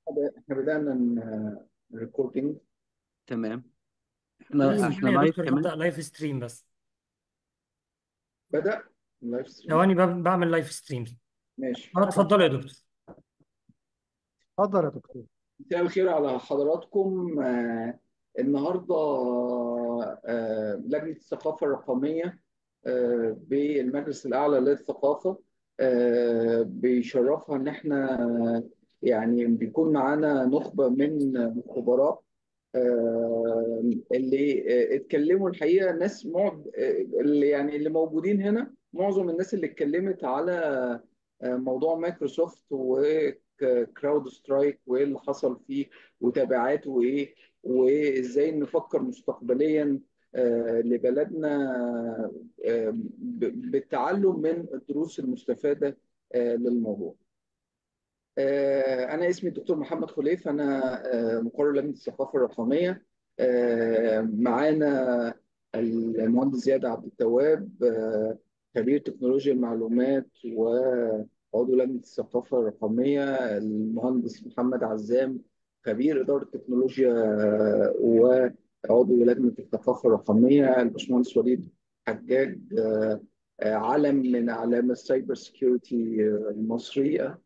احنا بدأنا الريكوردينج تمام لا احنا احنا ثواني يا لايف دكتور كمان هبدأ لايف ستريم بس بدأ اللايف ستريم ثواني ب- بعمل لايف ستريم ماشي اه اتفضل يا دكتور اتفضل يا دكتور مساء الخير على حضراتكم آه، النهارده آه، لجنة الثقافة الرقمية آه، بالمجلس الأعلى للثقافة آه، بيشرفها إن إحنا يعني بيكون معانا نخبة من الخبراء آه، اللي آه، اتكلموا الحقيقة ناس معظ... آه، اللي يعني اللي موجودين هنا معظم الناس اللي اتكلمت على آه، موضوع مايكروسوفت وكراود سترايك وايه اللي حصل فيه وتبعاته ايه وازاي نفكر مستقبليا آه، لبلدنا آه، ب- بالتعلم من الدروس المستفادة آه، للموضوع آه، أنا اسمي الدكتور محمد خليف أنا آه، مقرر لجنة الثقافة الرقمية آه، معانا المهندس زياد عبد التواب آه، خبير تكنولوجيا المعلومات وعضو لجنة الثقافة الرقمية المهندس محمد عزام خبير إدارة تكنولوجيا آه، وعضو لجنة الثقافة الرقمية الباشمهندس وليد حجاج آه، آه، علم من أعلام السايبر سيكيورتي المصرية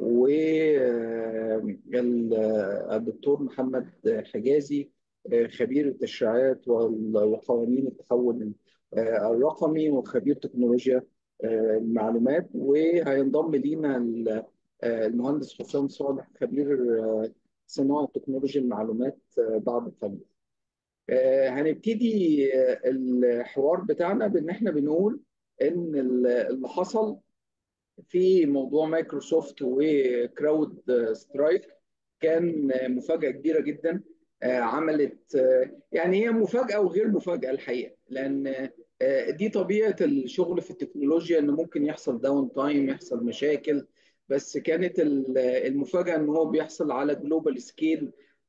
والدكتور محمد حجازي خبير التشريعات وال- وقوانين التحول الرقمي وخبير تكنولوجيا المعلومات وهينضم لينا ال- المهندس حسام صالح خبير صناعة تكنولوجيا المعلومات بعد قليل هنبتدي الحوار بتاعنا بان احنا بنقول ان اللي حصل في موضوع مايكروسوفت وكراود سترايك كان مفاجأة كبيرة جدا آه، عملت آه، يعني هي مفاجأة وغير مفاجأة الحقيقة لأن آه، دي طبيعة الشغل في التكنولوجيا إن ممكن يحصل داون تايم يحصل مشاكل بس كانت ال- المفاجأة إن هو بيحصل على جلوبال سكيل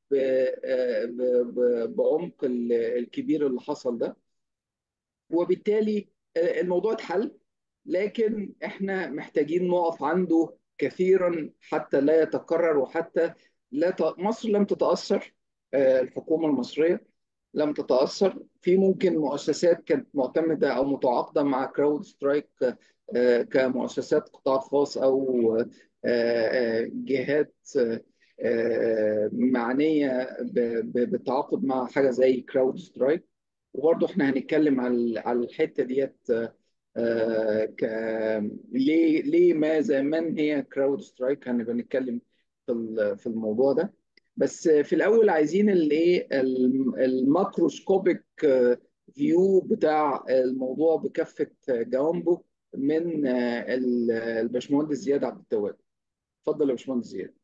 بعمق ال- الكبير اللي حصل ده وبالتالي آه، الموضوع اتحل لكن احنا محتاجين نقف عنده كثيرا حتى لا يتكرر وحتى لا ت... مصر لم تتأثر آه، الحكومة المصرية لم تتأثر في ممكن مؤسسات كانت معتمدة أو متعاقدة مع كراود سترايك آه، كمؤسسات قطاع خاص أو آه، آه، جهات آه، معنية ب- ب- بالتعاقد مع حاجة زي كراود سترايك وبرضه احنا هنتكلم على على الحتة ديت آه، ك... ليه ليه ماذا من هي كراود سترايك هنبقى نتكلم في ال- في الموضوع ده بس في الاول عايزين الايه الماكروسكوبيك فيو بتاع الموضوع بكافه جوانبه من آه، ال- الباشمهندس زياد عبد التواب اتفضل يا باشمهندس زياد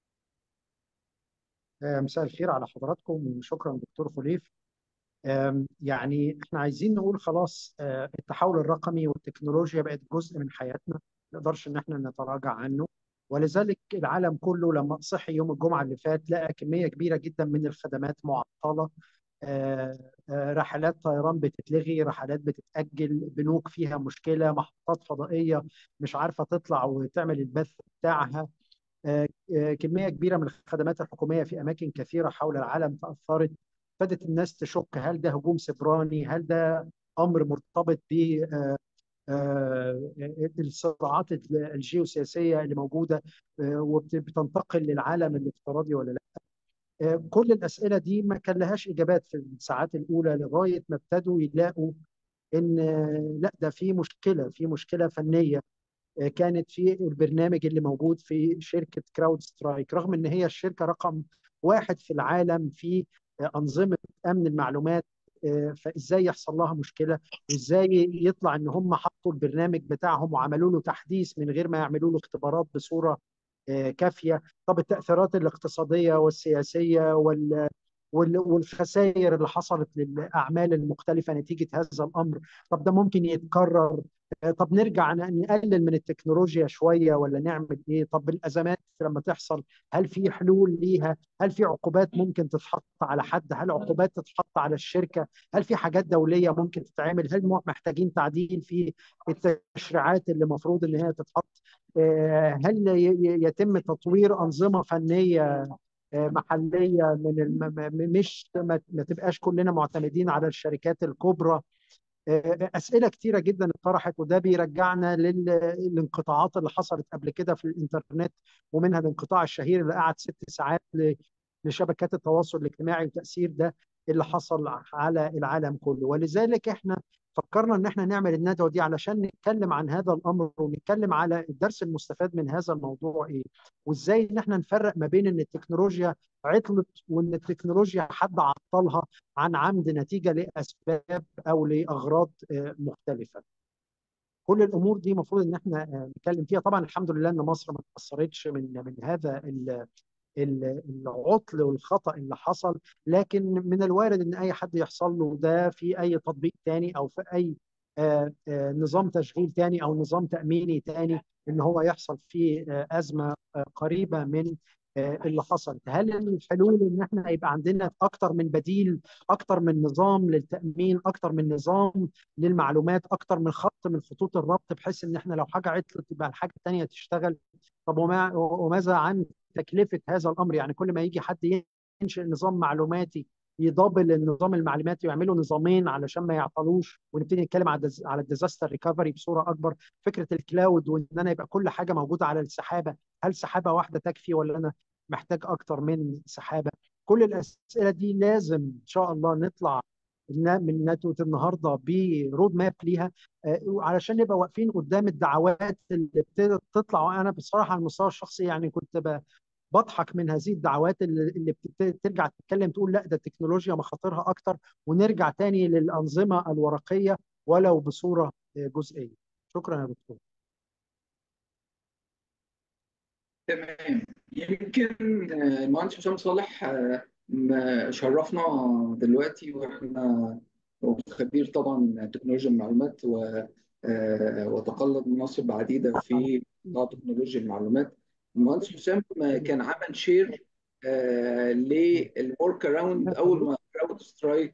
آه، مساء الخير على حضراتكم وشكرا دكتور خليف آم، يعني احنا عايزين نقول خلاص آه، التحول الرقمي والتكنولوجيا بقت جزء من حياتنا ما نقدرش ان احنا نتراجع عنه ولذلك العالم كله لما صحي يوم الجمعة اللي فات لقى كمية كبيرة جدا من الخدمات معطلة آه، آه، رحلات طيران بتتلغي رحلات بتتأجل بنوك فيها مشكلة محطات فضائية مش عارفة تطلع وتعمل البث بتاعها آه، آه، كمية كبيرة من الخدمات الحكومية في أماكن كثيرة حول العالم تأثرت بدأت الناس تشك هل ده هجوم سيبراني هل ده أمر مرتبط ب آه، آه، الصراعات الجيوسياسية اللي موجودة آه، وبتنتقل للعالم الافتراضي ولا لا آه، كل الأسئلة دي ما كان لهاش إجابات في الساعات الأولى لغاية ما ابتدوا يلاقوا إن آه، لا ده في مشكلة في مشكلة فنية كانت في البرنامج اللي موجود في شركة كراود سترايك رغم ان هي الشركة رقم واحد في العالم في أنظمة أمن المعلومات فازاي يحصل لها مشكلة وازاي يطلع ان هم حطوا البرنامج بتاعهم وعملوا له تحديث من غير ما يعملوا له اختبارات بصورة كافية طب التأثيرات الاقتصادية والسياسية وال وال- والخسائر اللي حصلت للأعمال المختلفة نتيجة هذا الأمر طب ده ممكن يتكرر طب نرجع ن- نقلل من التكنولوجيا شوية ولا نعمل ايه طب الأزمات لما تحصل هل في حلول ليها هل في عقوبات ممكن تتحط على حد هل عقوبات تتحط على الشركة هل في حاجات دولية ممكن تتعمل هل م- محتاجين تعديل في التشريعات اللي المفروض ان هي تتحط آه، هل ي- ي- يتم تطوير أنظمة فنية آه، محلية من الم... م- مش ما ما تبقاش كلنا معتمدين على الشركات الكبرى أسئلة كتيرة جدا اتطرحت وده بيرجعنا لل- للانقطاعات اللي حصلت قبل كده في الإنترنت ومنها الانقطاع الشهير اللي قعد ست ساعات ل- لشبكات التواصل الاجتماعي وتأثير ده اللي حصل على العالم كله ولذلك احنا فكرنا ان احنا نعمل الندوة دي علشان نتكلم عن هذا الأمر ونتكلم على الدرس المستفاد من هذا الموضوع ايه وازاي ان احنا نفرق ما بين ان التكنولوجيا عطلت وان التكنولوجيا حد عطلها عن عمد نتيجة لأسباب أو لأغراض آه، مختلفة كل الأمور دي المفروض إن احنا آه، نتكلم فيها طبعا الحمد لله إن مصر ما تأثرتش من من هذا ال- ال- العطل والخطأ اللي حصل لكن من الوارد إن أي حد يحصل له ده في أي تطبيق تاني أو في أي آه، آه، نظام تشغيل تاني أو نظام تأميني تاني إن هو يحصل فيه آه، أزمة آه، قريبة من آه، اللي حصل هل الحلول إن احنا يبقى عندنا أكتر من بديل أكتر من نظام للتأمين أكتر من نظام للمعلومات أكتر من خط من خطوط الربط بحيث إن احنا لو حاجة عطلت يبقى الحاجة التانية تشتغل طب وما وماذا عن تكلفة هذا الأمر يعني كل ما يجي حد ينشئ نظام معلوماتي يدبل النظام المعلوماتي ويعملوا نظامين علشان ما يعطلوش ونبتدي نتكلم على الدز- على الديزاستر ريكفري بصوره اكبر فكره الكلاود وان انا يبقى كل حاجه موجوده على السحابه هل سحابه واحده تكفي ولا انا محتاج اكتر من سحابه كل الاسئله دي لازم ان شاء الله نطلع من من ندوه النهارده برود ماب ليها آه، علشان نبقى واقفين قدام الدعوات اللي ابتدت تطلع وانا بصراحه على المستوى الشخصي يعني كنت ب- بضحك من هذه الدعوات اللي اللي بتبتدي ترجع تتكلم تقول لا ده التكنولوجيا مخاطرها اكتر ونرجع تاني للانظمه الورقيه ولو بصوره آه، جزئيه شكرا يا دكتور تمام يمكن آه، المهندس حسام صالح آه، م- شرفنا دلوقتي واحنا خبير طبعا تكنولوجيا المعلومات و آه، وتقلد مناصب عديدة في قطاع تكنولوجيا المعلومات المهندس حسام كان عمل شير للورك اراوند اول ما كراود سترايك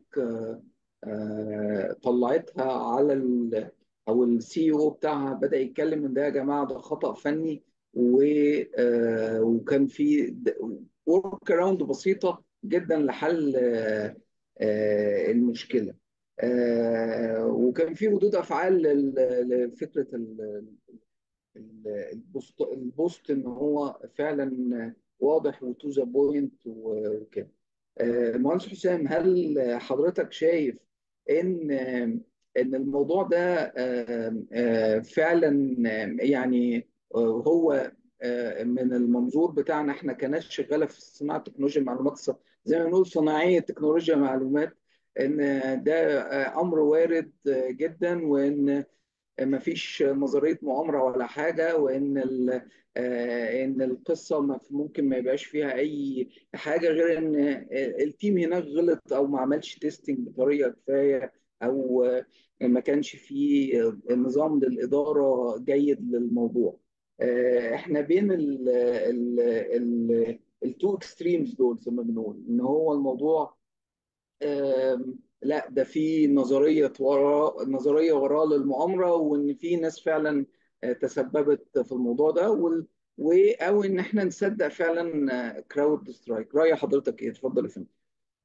طلعتها على ال او السي او بتاعها بدأ يتكلم ان ده يا جماعه ده خطأ فني و آه، وكان في ورك اراوند بسيطه جدا لحل آه، آه، المشكله آه، وكان في ردود افعال لل- لفكره ال- ال- البوست البوست ان هو فعلا واضح وتو ذا بوينت وكده آه، مهندس حسام هل حضرتك شايف ان ان الموضوع ده آه، آه، فعلا آه، يعني آه، هو آه، من المنظور بتاعنا احنا كناس شغاله في صناعه تكنولوجيا المعلومات ص- زي ما بنقول صناعيه تكنولوجيا المعلومات ان ده آه، امر وارد آه، جدا وان ما فيش نظريه مؤامره ولا حاجه وان ال- آه، ان القصه ما ممكن ما يبقاش فيها اي حاجه غير ان التيم هناك غلط او ما عملش تيستنج بطريقه كفايه او آه، ما كانش فيه نظام للاداره جيد للموضوع آه، احنا بين ال ال ال التو اكستريمز دول زي ما بنقول ان هو الموضوع آم، لا ده في نظريه وراء نظريه وراء للمؤامره وان في ناس فعلا آه، تسببت في الموضوع ده وال... و... او ان احنا نصدق فعلا كراود سترايك راي حضرتك ايه اتفضل يا فندم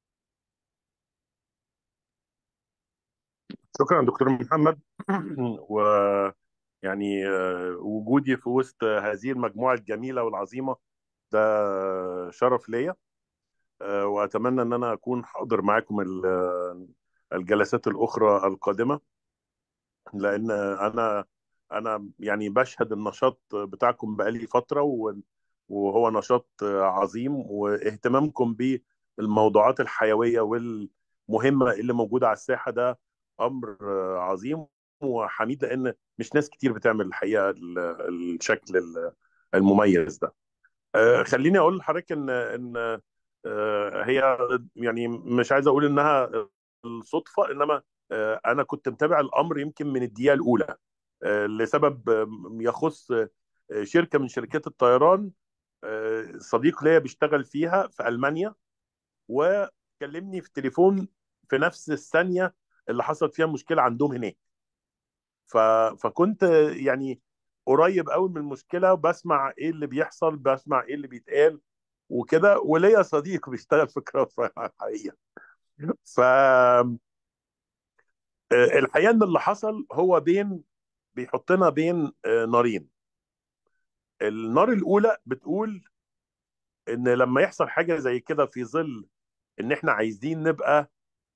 شكرا دكتور محمد ويعني آه، وجودي في وسط هذه المجموعة الجميلة والعظيمة ده شرف ليا آه، وأتمنى أن أنا أكون حاضر معاكم ال- الجلسات الأخرى القادمة لأن أنا أنا يعني بشهد النشاط بتاعكم بقالي فترة و- وهو نشاط عظيم واهتمامكم بالموضوعات الحيوية والمهمة اللي موجودة على الساحة ده أمر عظيم وحميد لأن مش ناس كتير بتعمل الحقيقة ال- الشكل المميز ده آه، خليني أقول لحضرتك إن إن آه، هي يعني مش عايز أقول إنها الصدفة إنما آه، أنا كنت متابع الأمر يمكن من الدقيقة الأولى آه، لسبب آم، يخص آه، شركه من شركات الطيران آه، صديق ليا بيشتغل فيها في المانيا وكلمني في التليفون في نفس الثانيه اللي حصلت فيها مشكله عندهم هناك ف... فكنت يعني قريب قوي من المشكله وبسمع ايه اللي بيحصل بسمع ايه اللي بيتقال وكده وليا صديق بيشتغل في كراود حقيقه ف آه، الحقيقه ان اللي حصل هو بين بيحطنا بين آه، نارين النار الاولى بتقول ان لما يحصل حاجه زي كده في ظل ان احنا عايزين نبقى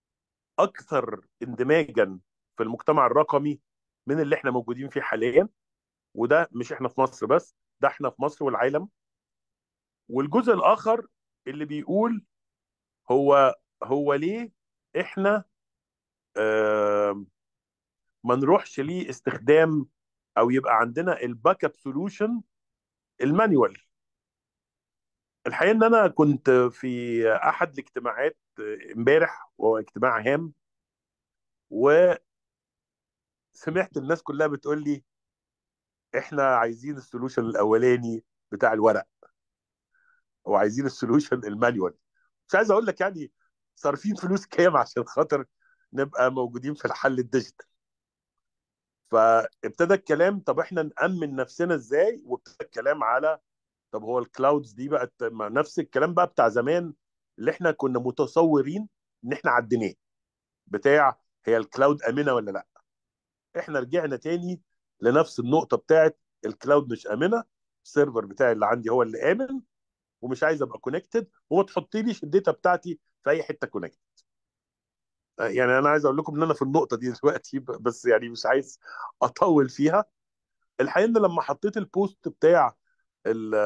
اكثر اندماجا في المجتمع الرقمي من اللي احنا موجودين فيه حاليا وده مش احنا في مصر بس ده احنا في مصر والعالم والجزء الاخر اللي بيقول هو هو ليه احنا آه ما نروحش ليه استخدام او يبقى عندنا الباك اب سولوشن المانيوال الحقيقه ان انا كنت في احد الاجتماعات آه، امبارح وهو اجتماع هام وسمعت الناس كلها بتقول لي احنا عايزين السولوشن الاولاني بتاع الورق وعايزين السولوشن المانيوال مش عايز اقول لك يعني صارفين فلوس كام عشان خاطر نبقى موجودين في الحل الديجيتال فابتدى الكلام طب احنا نأمن نفسنا ازاي وابتدى الكلام على طب هو الكلاودز دي بقت مع نفس الكلام بقى بتاع زمان اللي احنا كنا متصورين ان احنا عديناه بتاع هي الكلاود امنه ولا لا احنا رجعنا تاني لنفس النقطه بتاعت الكلاود مش امنه السيرفر بتاعي اللي عندي هو اللي امن ومش عايز ابقى كونكتد وما تحطيليش الداتا بتاعتي في اي حته كونكتد يعني انا عايز اقول لكم ان انا في النقطه دي دلوقتي ب- بس يعني مش عايز اطول فيها الحقيقه ان لما حطيت البوست بتاع ال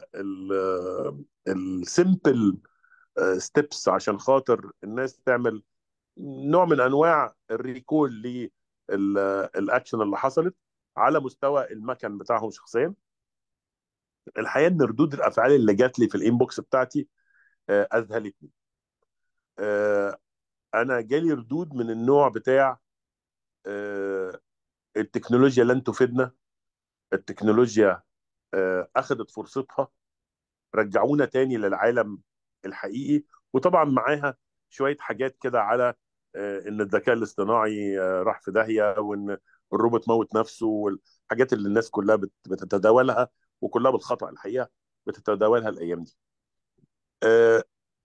ال السيمبل ستيبس عشان خاطر الناس تعمل نوع من انواع الريكول للاكشن اللي حصلت على مستوى المكن بتاعهم شخصيا الحقيقه ان ردود الافعال اللي جات لي في الانبوكس بتاعتي آه، اذهلتني آه، انا جالي ردود من النوع بتاع آه، التكنولوجيا لن تفيدنا التكنولوجيا آه، اخذت فرصتها رجعونا تاني للعالم الحقيقي وطبعا معاها شويه حاجات كده على آه، ان الذكاء الاصطناعي آه، راح في داهيه وان الروبوت موت نفسه والحاجات اللي الناس كلها بت- بتتداولها وكلها بالخطأ الحقيقه بتتداولها الايام دي. آه،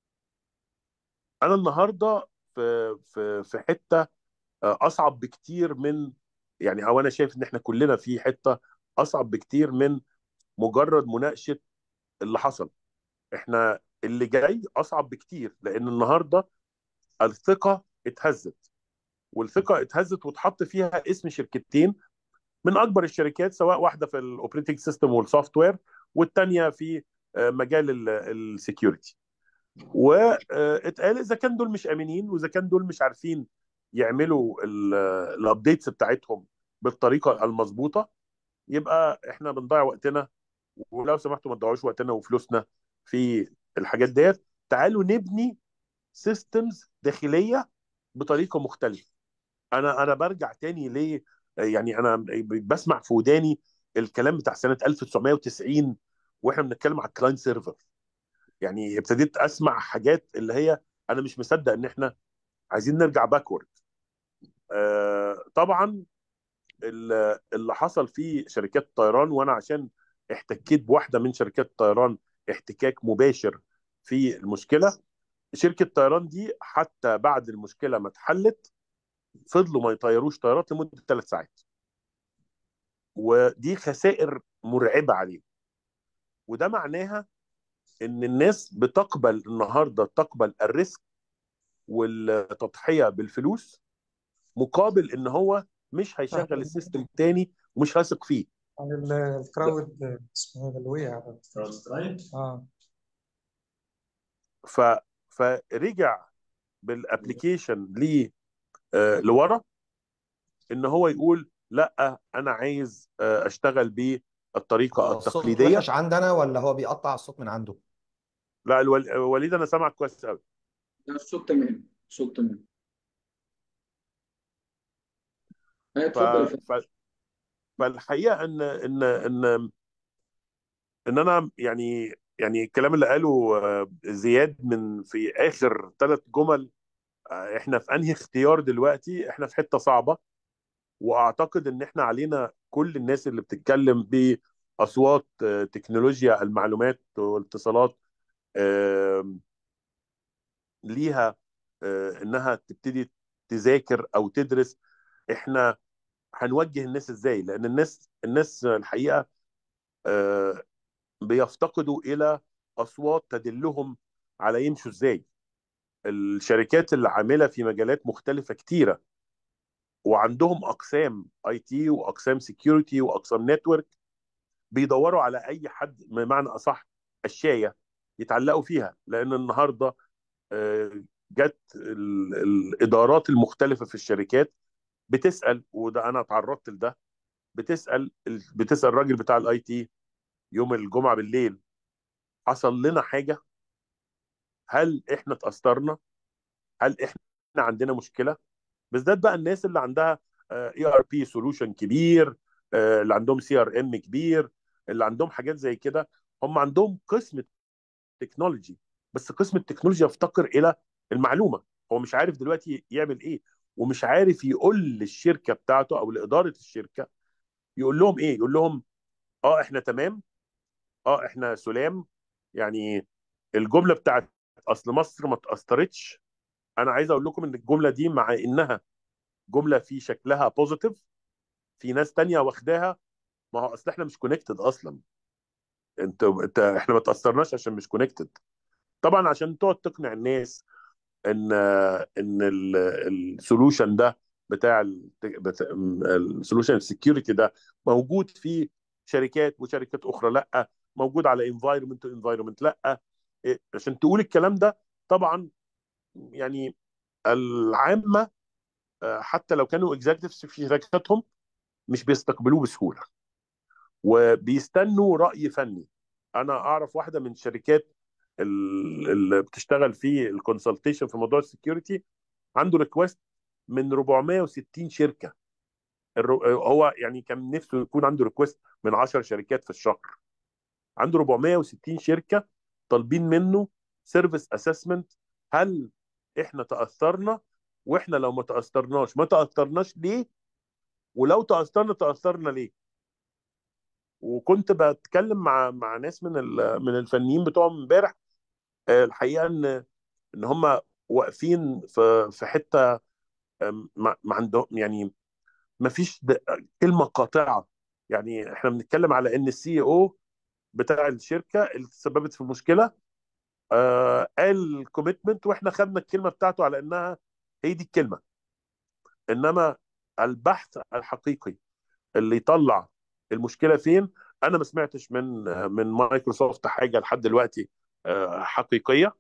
انا النهارده في في في حته آه، اصعب بكتير من يعني او انا شايف ان احنا كلنا في حته اصعب بكتير من مجرد مناقشه اللي حصل احنا اللي جاي اصعب بكتير لان النهارده الثقه اتهزت والثقه اتهزت واتحط فيها اسم شركتين من اكبر الشركات سواء واحده في الاوبريتنج سيستم والسوفت وير والثانيه في آه، مجال السكيورتي واتقال اذا كان دول مش امنين واذا كان دول مش عارفين يعملوا الابديتس بتاعتهم بالطريقه المظبوطه يبقى احنا بنضيع وقتنا ولو سمحتوا ما تضيعوش وقتنا وفلوسنا في الحاجات ديت تعالوا نبني سيستمز داخليه بطريقه مختلفه انا انا برجع تاني ليه يعني انا بسمع في وداني الكلام بتاع سنه 1990 واحنا بنتكلم على الكلاينت سيرفر يعني ابتديت اسمع حاجات اللي هي انا مش مصدق ان احنا عايزين نرجع باكورد آه طبعا ال- اللي حصل في شركات الطيران وانا عشان احتكيت بواحده من شركات الطيران احتكاك مباشر في المشكله شركه الطيران دي حتى بعد المشكله ما اتحلت فضلوا ما يطيروش طيارات لمده ثلاث ساعات ودي خسائر مرعبه عليهم وده معناها ان الناس بتقبل النهارده تقبل الريسك والتضحيه بالفلوس مقابل ان هو مش هيشغل السيستم التاني ومش هيثق فيه عن ال- الكراود اسمه ايه اللي وقع ده كراود سترايك اه ف فرجع بالابلكيشن ل آه، لورا ان هو يقول لا انا عايز آه، اشتغل بالطريقه اه الصوت التقليديه وحش عندنا ولا هو بيقطع الصوت من عنده لا الول- وليد انا سامعك كويس قوي لا، الصوت تمام الصوت تمام آه، ف... اتفضل يا فندم. ف... فالحقيقه ان ان ان ان انا يعني يعني الكلام اللي قاله آه، زياد من في اخر ثلاث جمل آه، احنا في انهي اختيار دلوقتي احنا في حته صعبه واعتقد ان احنا علينا كل الناس اللي بتتكلم باصوات آه، تكنولوجيا المعلومات والاتصالات آم، ليها آه، انها تبتدي تذاكر او تدرس احنا هنوجه الناس ازاي لان الناس الناس الحقيقه آه، بيفتقدوا الى اصوات تدلهم على يمشوا ازاي الشركات اللي عامله في مجالات مختلفه كتيره وعندهم اقسام اي تي واقسام سكيورتي واقسام نتورك بيدوروا على اي حد بمعنى اصح الشايه يتعلقوا فيها لان النهارده آه، جت ال- الادارات المختلفه في الشركات بتسال وده انا اتعرضت لده بتسال ال- بتسال الراجل بتاع الاي تي يوم الجمعه بالليل حصل لنا حاجه هل احنا اتاثرنا هل احنا عندنا مشكله بالذات بقى الناس اللي عندها اي ار بي سولوشن كبير آه، اللي عندهم سي ار ام كبير اللي عندهم حاجات زي كده هم عندهم قسم تكنولوجي بس قسم التكنولوجيا يفتقر الى المعلومه هو مش عارف دلوقتي يعمل ايه ومش عارف يقول للشركه بتاعته او لاداره الشركه يقول لهم ايه يقول لهم اه احنا تمام اه احنا سلام يعني الجمله بتاعت اصل مصر ما تاثرتش انا عايز اقول لكم ان الجمله دي مع انها جمله في شكلها بوزيتيف في ناس تانية واخداها ما هو اصل احنا مش كونكتد اصلا انت انت احنا ما تاثرناش عشان مش كونكتد طبعا عشان تقعد تقنع الناس ان ان السولوشن ده بتاع السولوشن السكيورتي ده موجود في شركات وشركات اخرى لا موجود على انفايرمنت انفايرمنت لا إيه، عشان تقول الكلام ده طبعا يعني العامه آه، حتى لو كانوا اكزاكتيفز في شركاتهم مش بيستقبلوه بسهوله وبيستنوا راي فني انا اعرف واحده من الشركات ال- اللي بتشتغل في الكونسلتيشن في موضوع السكيورتي عنده ريكوست من 460 شركه الر- هو يعني كان نفسه يكون عنده ريكوست من 10 شركات في الشهر عنده 460 شركه طالبين منه سيرفيس اسسمنت هل احنا تاثرنا واحنا لو ما تاثرناش ما تاثرناش ليه ولو تاثرنا تاثرنا ليه وكنت بتكلم مع مع ناس من ال- من الفنيين بتوعهم امبارح آه، الحقيقه ان ان هم واقفين في في حته آم، ما ما عندهم يعني ما فيش د- كلمه قاطعه يعني احنا بنتكلم على ان السي او بتاع الشركه اللي تسببت في المشكله آه قال كوميتمنت واحنا خدنا الكلمه بتاعته على انها هي دي الكلمه انما البحث الحقيقي اللي يطلع المشكله فين انا ما سمعتش من من مايكروسوفت حاجه لحد دلوقتي آه، حقيقيه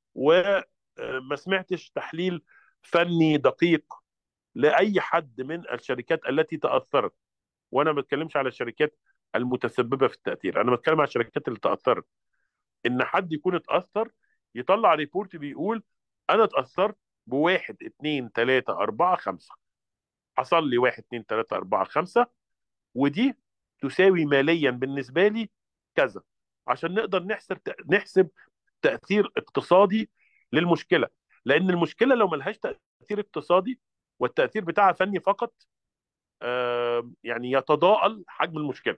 وما سمعتش تحليل فني دقيق لاي حد من الشركات التي تاثرت وانا ما بتكلمش على الشركات المتسببه في التاثير انا بتكلم على الشركات اللي تاثرت ان حد يكون اتاثر يطلع ريبورت بيقول انا اتاثرت بواحد اتنين تلاته اربعه خمسه حصل لي واحد اتنين تلاته اربعه خمسه ودي تساوي ماليا بالنسبه لي كذا عشان نقدر نحسب نحسب تاثير اقتصادي للمشكله لان المشكله لو ملهاش تاثير اقتصادي والتاثير بتاعها فني فقط آه، يعني يتضاءل حجم المشكله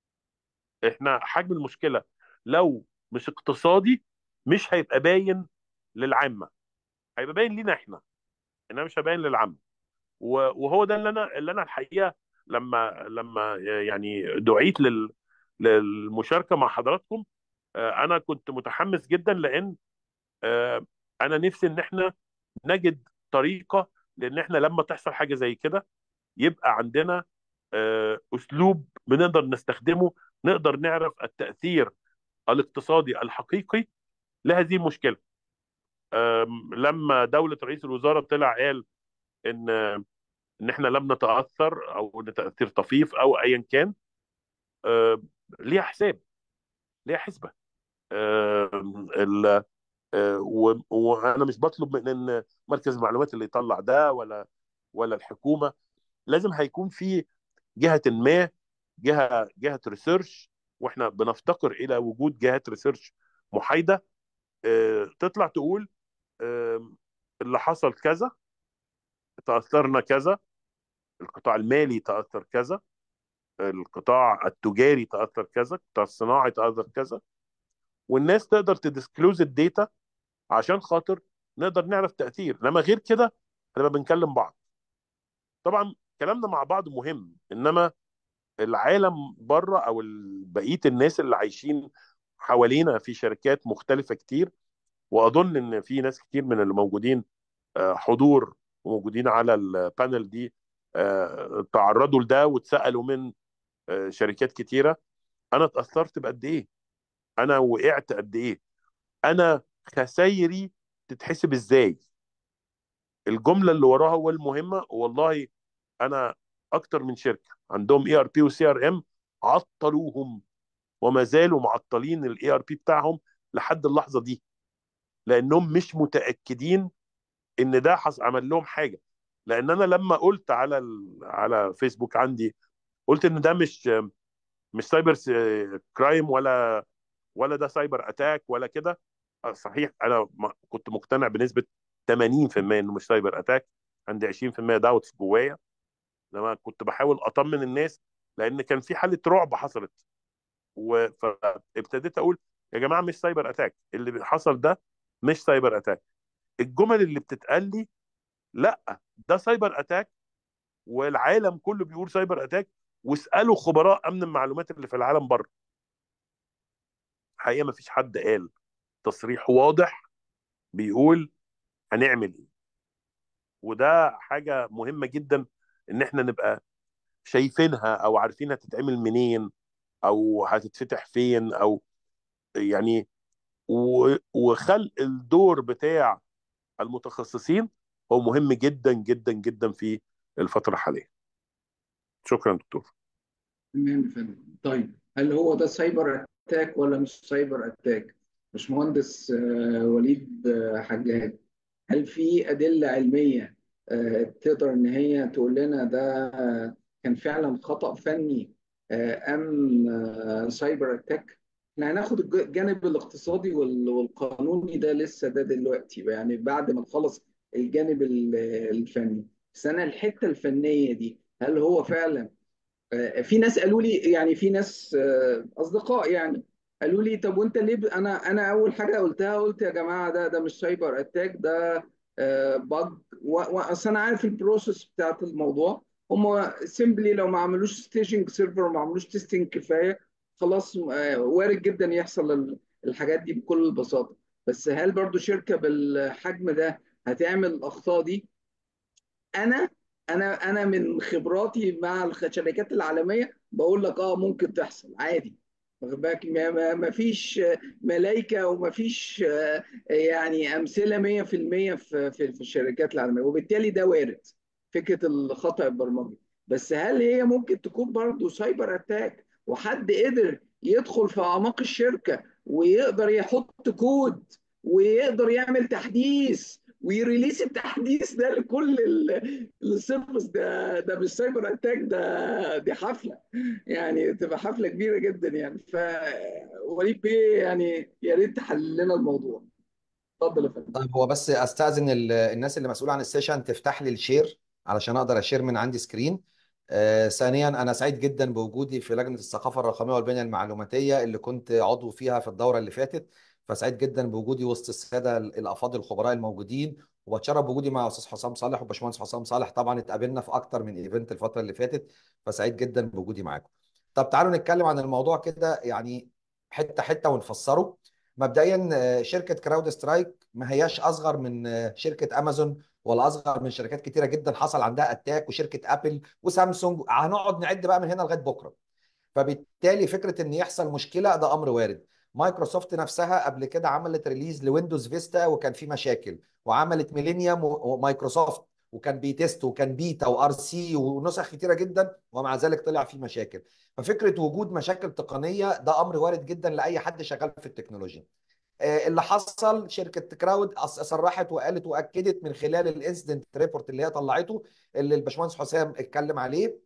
احنا حجم المشكله لو مش اقتصادي مش هيبقى باين للعامه هيبقى باين لينا احنا انما مش هيبين للعامه و- وهو ده اللي انا اللي انا الحقيقه لما لما يعني دعيت لل للمشاركه مع حضراتكم آه، انا كنت متحمس جدا لان آه، انا نفسي ان احنا نجد طريقه لان احنا لما تحصل حاجه زي كده يبقى عندنا آه، اسلوب بنقدر نستخدمه نقدر نعرف التاثير الاقتصادي الحقيقي لهذه المشكله آم، لما دوله رئيس الوزراء طلع قال ان ان احنا لم نتاثر او ان تاثير طفيف او ايا كان آه، ليها حساب ليها حسبه آم، ال- آه، و- وانا مش بطلب من ان مركز المعلومات اللي يطلع ده ولا ولا الحكومه لازم هيكون في جهه ما جهه جهه ريسيرش واحنا بنفتقر الى وجود جهات ريسيرش محايده آه، تطلع تقول آه، اللي حصل كذا تاثرنا كذا القطاع المالي تاثر كذا القطاع التجاري تاثر كذا القطاع الصناعي تاثر كذا والناس تقدر تديسكلوز الداتا عشان خاطر نقدر نعرف تاثير انما غير كده هنبقى بنكلم بعض طبعا كلامنا مع بعض مهم انما العالم بره او ال- بقيه الناس اللي عايشين حوالينا في شركات مختلفه كتير واظن ان في ناس كتير من اللي موجودين آه، حضور وموجودين على البانل دي آه، تعرضوا لده واتسالوا من آه، شركات كتيره انا اتاثرت بقد ايه انا وقعت قد ايه انا خسايري تتحسب ازاي الجمله اللي وراها هو المهمه والله انا اكتر من شركه عندهم اي ار بي وسي ار ام عطلوهم وما زالوا معطلين الاي ار بي بتاعهم لحد اللحظه دي لانهم مش متاكدين ان ده حص... عمل لهم حاجه لان انا لما قلت على ال... على فيسبوك عندي قلت ان ده مش مش سايبر س- كرايم ولا ولا ده سايبر اتاك ولا كده آه، صحيح انا م- كنت مقتنع بنسبه 80% انه مش سايبر اتاك عندي 20% داوتس جوايا لما كنت بحاول اطمن الناس لان كان في حاله رعب حصلت و- فابتديت اقول يا جماعه مش سايبر اتاك اللي حصل ده مش سايبر اتاك الجمل اللي بتتقال لي لا ده سايبر اتاك والعالم كله بيقول سايبر اتاك واسالوا خبراء امن المعلومات اللي في العالم بره حقيقه ما فيش حد قال تصريح واضح بيقول هنعمل ايه وده حاجه مهمه جدا ان احنا نبقى شايفينها او عارفين هتتعمل منين او هتتفتح فين او يعني و- وخلق الدور بتاع المتخصصين هو مهم جدا جدا جدا في الفتره الحاليه شكرا دكتور تمام يا فندم طيب هل هو ده سايبر اتاك ولا مش سايبر اتاك باشمهندس آه، وليد آه، حجاج هل في أدلة علمية آه، تقدر إن هي تقول لنا ده آه، كان فعلا خطأ فني آه، أم آه، سايبر اتاك؟ احنا هناخد الج- الجانب الاقتصادي وال- والقانوني ده لسه ده دلوقتي يعني بعد ما نخلص الجانب ال- الفني بس أنا الحتة الفنية دي هل هو فعلا آه، في ناس قالوا لي يعني في ناس آه، اصدقاء يعني قالوا لي طب وانت ليه ب... انا انا اول حاجه قلتها قلت يا جماعه ده ده مش سايبر اتاك ده بج واصل انا عارف البروسيس بتاعت الموضوع هم سيمبلي لو ما عملوش ستيجنج سيرفر وما عملوش تيستنج كفايه خلاص آه، وارد جدا يحصل ال- الحاجات دي بكل بساطه بس هل برضو شركه بالحجم ده هتعمل الاخطاء دي انا انا انا من خبراتي مع الشركات العالميه بقول لك اه ممكن تحصل عادي واخد بالك ما ما- ما فيش ملايكه وما فيش آه، يعني امثله 100% في في في الشركات العالميه وبالتالي ده وارد فكره الخطا البرمجي بس هل هي ممكن تكون برضه سايبر اتاك وحد قدر يدخل في اعماق الشركه ويقدر يحط كود ويقدر يعمل تحديث ويريليس التحديث ده لكل ال- السيرفس ده ده مش سايبر اتاك ده دي حفله يعني تبقى حفله كبيره جدا يعني ف وليد بيه يعني يا ريت تحل لنا الموضوع اتفضل يا فندم طيب هو بس استاذن ال- الناس اللي مسؤوله عن السيشن تفتح لي الشير علشان اقدر اشير من عندي سكرين آه ثانيا انا سعيد جدا بوجودي في لجنه الثقافه الرقميه والبنيه المعلوماتيه اللي كنت عضو فيها في الدوره اللي فاتت فسعيد جدا بوجودي وسط الساده ال- الافاضل الخبراء الموجودين وبتشرف بوجودي مع استاذ حسام صالح وباشمهندس حسام صالح طبعا اتقابلنا في اكتر من ايفنت الفتره اللي فاتت فسعيد جدا بوجودي معاكم طب تعالوا نتكلم عن الموضوع كده يعني حته حته ونفسره مبدئيا آه، شركه كراود سترايك ما هياش اصغر من آه، شركه امازون ولا اصغر من شركات كتيره جدا حصل عندها اتاك وشركه ابل وسامسونج هنقعد نعد بقى من هنا لغايه بكره فبالتالي فكره ان يحصل مشكله ده امر وارد مايكروسوفت نفسها قبل كده عملت ريليز لويندوز فيستا وكان في مشاكل وعملت ميلينيوم و- ومايكروسوفت وكان بيتست وكان بيتا وار سي ونسخ كتيره جدا ومع ذلك طلع في مشاكل ففكره وجود مشاكل تقنيه ده امر وارد جدا لاي حد شغال في التكنولوجيا آه، اللي حصل شركه كراود أص- صرحت وقالت واكدت من خلال الانسيدنت ريبورت اللي هي طلعته اللي الباشمهندس حسام اتكلم عليه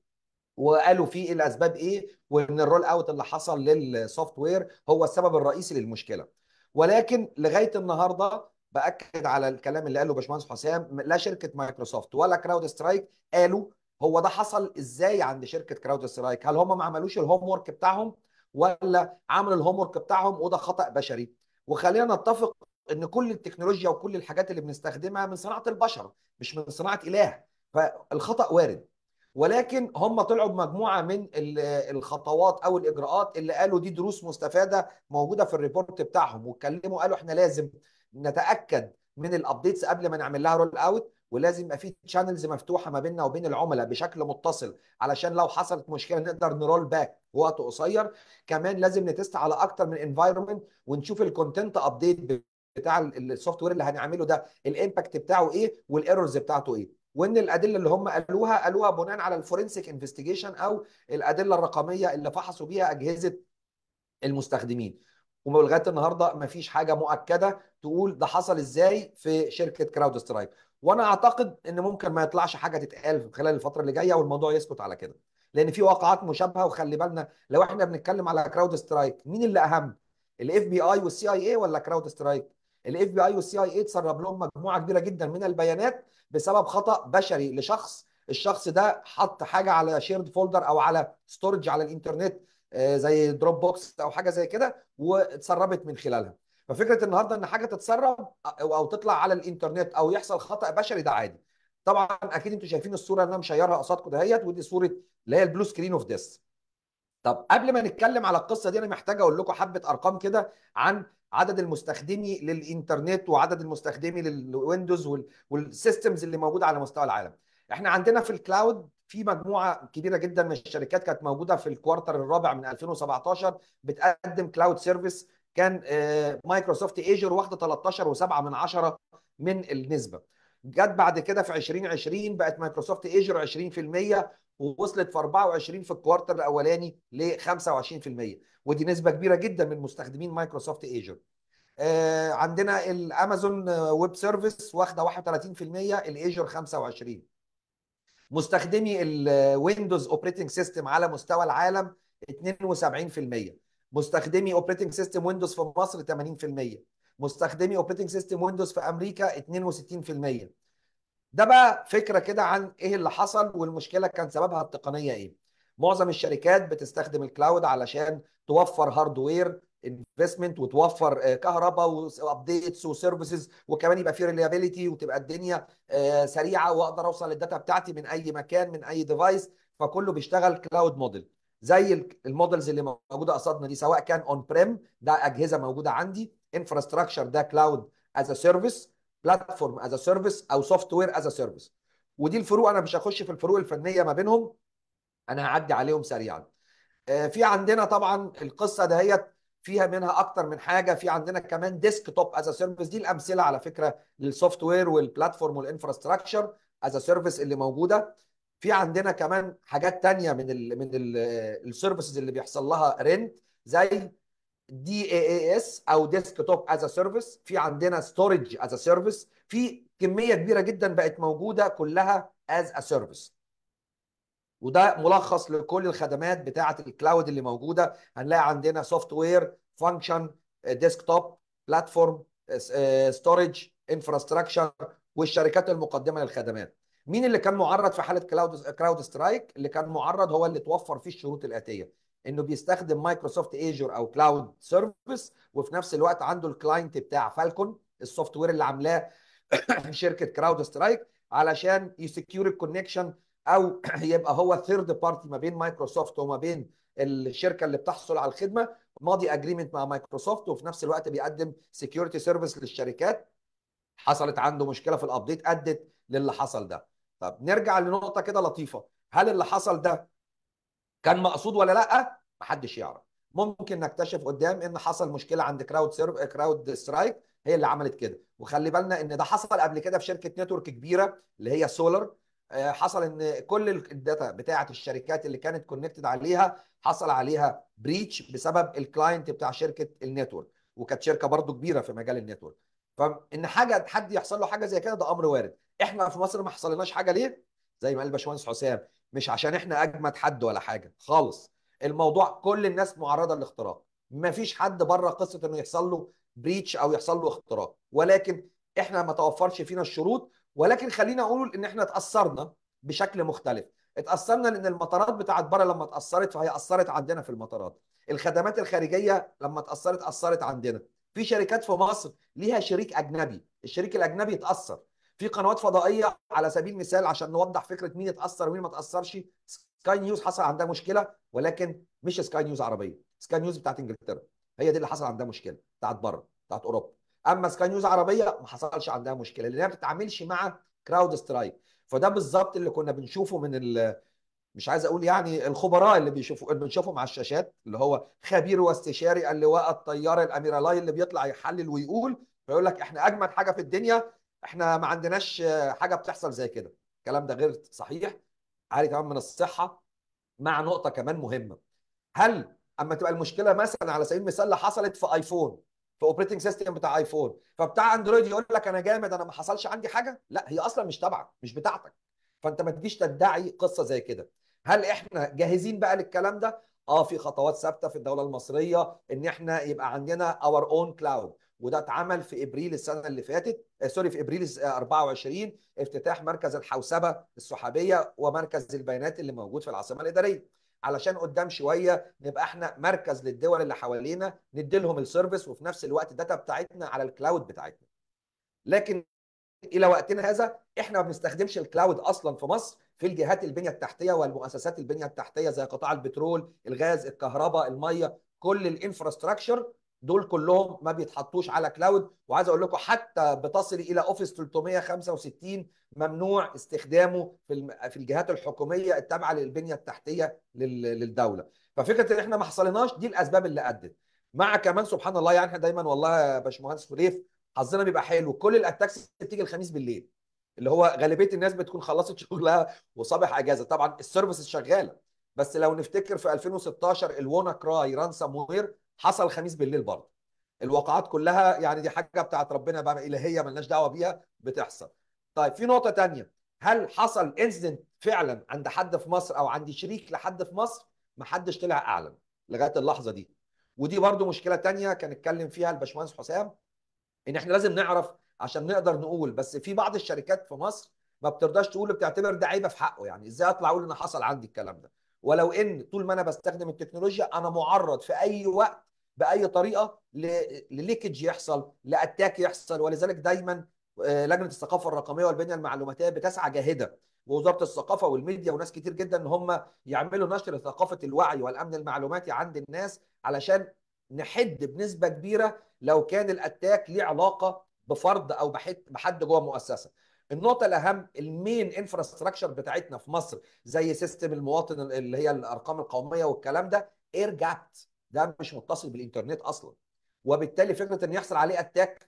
وقالوا فيه الاسباب ايه وان الرول اوت اللي حصل للسوفت وير هو السبب الرئيسي للمشكله ولكن لغايه النهارده باكد على الكلام اللي قاله باشمهندس حسام لا شركه مايكروسوفت ولا كراود سترايك قالوا هو ده حصل ازاي عند شركه كراود سترايك هل هم ما عملوش الهوم ورك بتاعهم ولا عملوا الهوم ورك بتاعهم وده خطا بشري وخلينا نتفق ان كل التكنولوجيا وكل الحاجات اللي بنستخدمها من صناعه البشر مش من صناعه اله فالخطا وارد ولكن هم طلعوا بمجموعه من ال- الخطوات او الاجراءات اللي قالوا دي دروس مستفاده موجوده في الريبورت بتاعهم واتكلموا قالوا احنا لازم نتاكد من الابديتس قبل ما نعمل لها رول اوت ولازم يبقى في تشانلز مفتوحه ما بيننا وبين العملاء بشكل متصل علشان لو حصلت مشكله نقدر نرول باك في وقت قصير كمان لازم نتست على اكتر من انفايرمنت ونشوف الكونتنت ابديت بتاع السوفت وير اللي هنعمله ده الامباكت بتاعه ايه والايرورز بتاعته ايه وان الادله اللي هم قالوها قالوها بناء على الفورنسيك انفستيجيشن او الادله الرقميه اللي فحصوا بيها اجهزه المستخدمين ولغايه النهارده ما فيش حاجه مؤكده تقول ده حصل ازاي في شركه كراود سترايك وانا اعتقد ان ممكن ما يطلعش حاجه تتقال خلال الفتره اللي جايه والموضوع يسكت على كده لان في واقعات مشابهه وخلي بالنا لو احنا بنتكلم على كراود سترايك مين اللي اهم الاف بي اي والسي اي اي ولا كراود سترايك الاف بي اي والسي اي اي تسرب لهم مجموعه كبيره جدا من البيانات بسبب خطا بشري لشخص الشخص ده حط حاجه على شيرد فولدر او على ستورج على الانترنت آه، زي دروب بوكس او حاجه زي كده واتسربت من خلالها ففكره النهارده ان حاجه تتسرب او أو تطلع على الانترنت او يحصل خطا بشري ده عادي طبعا اكيد انتوا شايفين الصوره اللي انا مشيرها قصادكم دهيت ودي صوره اللي هي البلو سكرين اوف ديس طب قبل ما نتكلم على القصه دي انا محتاج اقول لكم حبه ارقام كده عن عدد المستخدمي للانترنت وعدد المستخدمي للويندوز وال- والسيستمز اللي موجوده على مستوى العالم احنا عندنا في الكلاود في مجموعه كبيره جدا من الشركات كانت موجوده في الكوارتر الرابع من 2017 بتقدم كلاود سيرفيس كان آه، مايكروسوفت ايجر واخده 13.7 من عشرة من النسبه جت بعد كده في 2020 بقت مايكروسوفت ايجر 20% ووصلت في 24 في الكوارتر الاولاني ل 25% ودي نسبه كبيره جدا من مستخدمين مايكروسوفت ايجر آه، عندنا الامازون ويب سيرفيس واخده 31% الايجر 25 مستخدمي الويندوز اوبريتنج سيستم على مستوى العالم 72% مستخدمي اوبريتنج سيستم ويندوز في مصر 80% مستخدمي اوبريتنج سيستم ويندوز في امريكا 62% ده بقى فكره كده عن ايه اللي حصل والمشكله كان سببها التقنيه ايه معظم الشركات بتستخدم الكلاود علشان توفر هاردوير انفستمنت وتوفر آه، كهرباء وابديتس وسيرفيسز وكمان يبقى في ريليابيليتي وتبقى الدنيا آه، سريعه واقدر اوصل للداتا بتاعتي من اي مكان من اي ديفايس فكله بيشتغل كلاود موديل زي ال- المودلز اللي موجوده قصادنا دي سواء كان اون بريم ده اجهزه موجوده عندي انفراستراكشر ده كلاود از سيرفيس بلاتفورم از سيرفيس او سوفت وير از سيرفيس ودي الفروق انا مش هخش في الفروق الفنيه ما بينهم انا هعدي عليهم سريعا آه، في عندنا طبعا القصه دهيت فيها منها اكتر من حاجه في عندنا كمان ديسك توب از سيرفيس دي الامثله على فكره للسوفت وير والبلاتفورم والانفراستراكشر از سيرفيس اللي موجوده في عندنا كمان حاجات تانية من ال من السيرفيسز اللي بيحصل لها رنت زي دي اي اي اس او ديسك توب از سيرفيس في عندنا ستورج از سيرفيس في كميه كبيره جدا بقت موجوده كلها از سيرفيس وده ملخص لكل الخدمات بتاعه الكلاود اللي موجوده هنلاقي عندنا سوفت وير فانكشن ديسكتوب بلاتفورم ستورج انفراستراكشر والشركات المقدمه للخدمات مين اللي كان معرض في حاله كلاود كراود سترايك اللي كان معرض هو اللي توفر فيه الشروط الاتيه انه بيستخدم مايكروسوفت ايجور او كلاود سيرفيس وفي نفس الوقت عنده الكلاينت بتاع فالكون السوفت وير اللي عاملاه شركه كراود سترايك علشان يسكيور الكونكشن او يبقى هو ثيرد بارتي ما بين مايكروسوفت وما بين الشركه اللي بتحصل على الخدمه ماضي اجريمنت مع مايكروسوفت وفي نفس الوقت بيقدم سكيورتي سيرفيس للشركات حصلت عنده مشكله في الابديت ادت للي حصل ده طب نرجع لنقطه كده لطيفه هل اللي حصل ده كان مقصود ولا لا محدش يعرف ممكن نكتشف قدام ان حصل مشكله عند كراود سيرف كراود سترايك هي اللي عملت كده وخلي بالنا ان ده حصل قبل كده في شركه نتورك كبيره اللي هي سولار حصل ان كل الداتا بتاعه الشركات اللي كانت كونكتد عليها حصل عليها بريتش بسبب الكلاينت بتاع شركه النتورك وكانت شركه برضو كبيره في مجال النتورك فان حاجه حد يحصل له حاجه زي كده ده امر وارد احنا في مصر ما حصلناش حاجه ليه زي ما قال باشمهندس حسام مش عشان احنا اجمد حد ولا حاجه خالص الموضوع كل الناس معرضه للاختراق مفيش حد بره قصه انه يحصل له بريتش او يحصل له اختراق ولكن احنا ما توفرش فينا الشروط ولكن خلينا اقول ان احنا اتاثرنا بشكل مختلف اتاثرنا لان المطارات بتاعت بره لما اتاثرت فهي اثرت عندنا في المطارات الخدمات الخارجيه لما اتاثرت اثرت عندنا في شركات في مصر ليها شريك اجنبي الشريك الاجنبي اتاثر في قنوات فضائيه على سبيل المثال عشان نوضح فكره مين اتاثر ومين ما اتاثرش سكاي نيوز حصل عندها مشكله ولكن مش سكاي نيوز عربيه سكاي نيوز بتاعت انجلترا هي دي اللي حصل عندها مشكله بتاعت بره بتاعت اوروبا اما سكاي نيوز عربيه ما حصلش عندها مشكله لانها ما بتتعاملش مع كراود سترايك فده بالظبط اللي كنا بنشوفه من ال مش عايز اقول يعني الخبراء اللي بيشوفوا اللي بنشوفهم على الشاشات اللي هو خبير واستشاري اللواء الطيار الاميرالاي اللي بيطلع يحلل ويقول فيقول لك احنا اجمد حاجه في الدنيا احنا ما عندناش حاجه بتحصل زي كده الكلام ده غير صحيح عالي كمان من الصحه مع نقطه كمان مهمه هل اما تبقى المشكله مثلا على سبيل المثال اللي حصلت في ايفون في اوبريتنج سيستم بتاع ايفون فبتاع اندرويد يقول لك انا جامد انا ما حصلش عندي حاجه لا هي اصلا مش تبعك مش بتاعتك فانت ما تجيش تدعي قصه زي كده هل احنا جاهزين بقى للكلام ده اه في خطوات ثابته في الدوله المصريه ان احنا يبقى عندنا اور اون كلاود وده اتعمل في ابريل السنه اللي فاتت آه سوري في ابريل 24 افتتاح مركز الحوسبه السحابيه ومركز البيانات اللي موجود في العاصمه الاداريه علشان قدام شويه نبقى احنا مركز للدول اللي حوالينا ندي لهم السيرفيس وفي نفس الوقت الداتا بتاعتنا على الكلاود بتاعتنا لكن الى وقتنا هذا احنا ما بنستخدمش الكلاود اصلا في مصر في الجهات البنيه التحتيه والمؤسسات البنيه التحتيه زي قطاع البترول الغاز الكهرباء الميه كل الانفراستراكشر دول كلهم ما بيتحطوش على كلاود وعايز اقول لكم حتى بتصل الى اوفيس 365 ممنوع استخدامه في في الجهات الحكوميه التابعه للبنيه التحتيه للدوله ففكره ان احنا ما حصلناش دي الاسباب اللي ادت مع كمان سبحان الله يعني احنا دايما والله يا باشمهندس فريف حظنا بيبقى حلو كل الاتاكس بتيجي الخميس بالليل اللي هو غالبيه الناس بتكون خلصت شغلها وصباح اجازه طبعا السيرفيس شغاله بس لو نفتكر في 2016 الونا كراي رانسام وير حصل خميس بالليل برضه الواقعات كلها يعني دي حاجه بتاعت ربنا بقى الهيه ملناش دعوه بيها بتحصل طيب في نقطه تانية هل حصل انسيدنت فعلا عند حد في مصر او عند شريك لحد في مصر ما حدش طلع اعلن لغايه اللحظه دي ودي برضو مشكله تانية كان اتكلم فيها الباشمهندس حسام ان احنا لازم نعرف عشان نقدر نقول بس في بعض الشركات في مصر ما بترضاش تقول بتعتبر ده عيبه في حقه يعني ازاي اطلع اقول ان حصل عندي الكلام ده ولو ان طول ما انا بستخدم التكنولوجيا انا معرض في اي وقت باي طريقه لليكج يحصل لاتاك يحصل ولذلك دايما لجنه الثقافه الرقميه والبنيه المعلوماتيه بتسعى جاهده ووزاره الثقافه والميديا وناس كتير جدا ان هم يعملوا نشر ثقافه الوعي والامن المعلوماتي عند الناس علشان نحد بنسبه كبيره لو كان الاتاك ليه علاقه بفرد او بحد جوه مؤسسه النقطه الاهم المين انفراستراكشر بتاعتنا في مصر زي سيستم المواطن اللي هي الارقام القوميه والكلام ده اير جابت ده مش متصل بالانترنت اصلا وبالتالي فكره ان يحصل عليه اتاك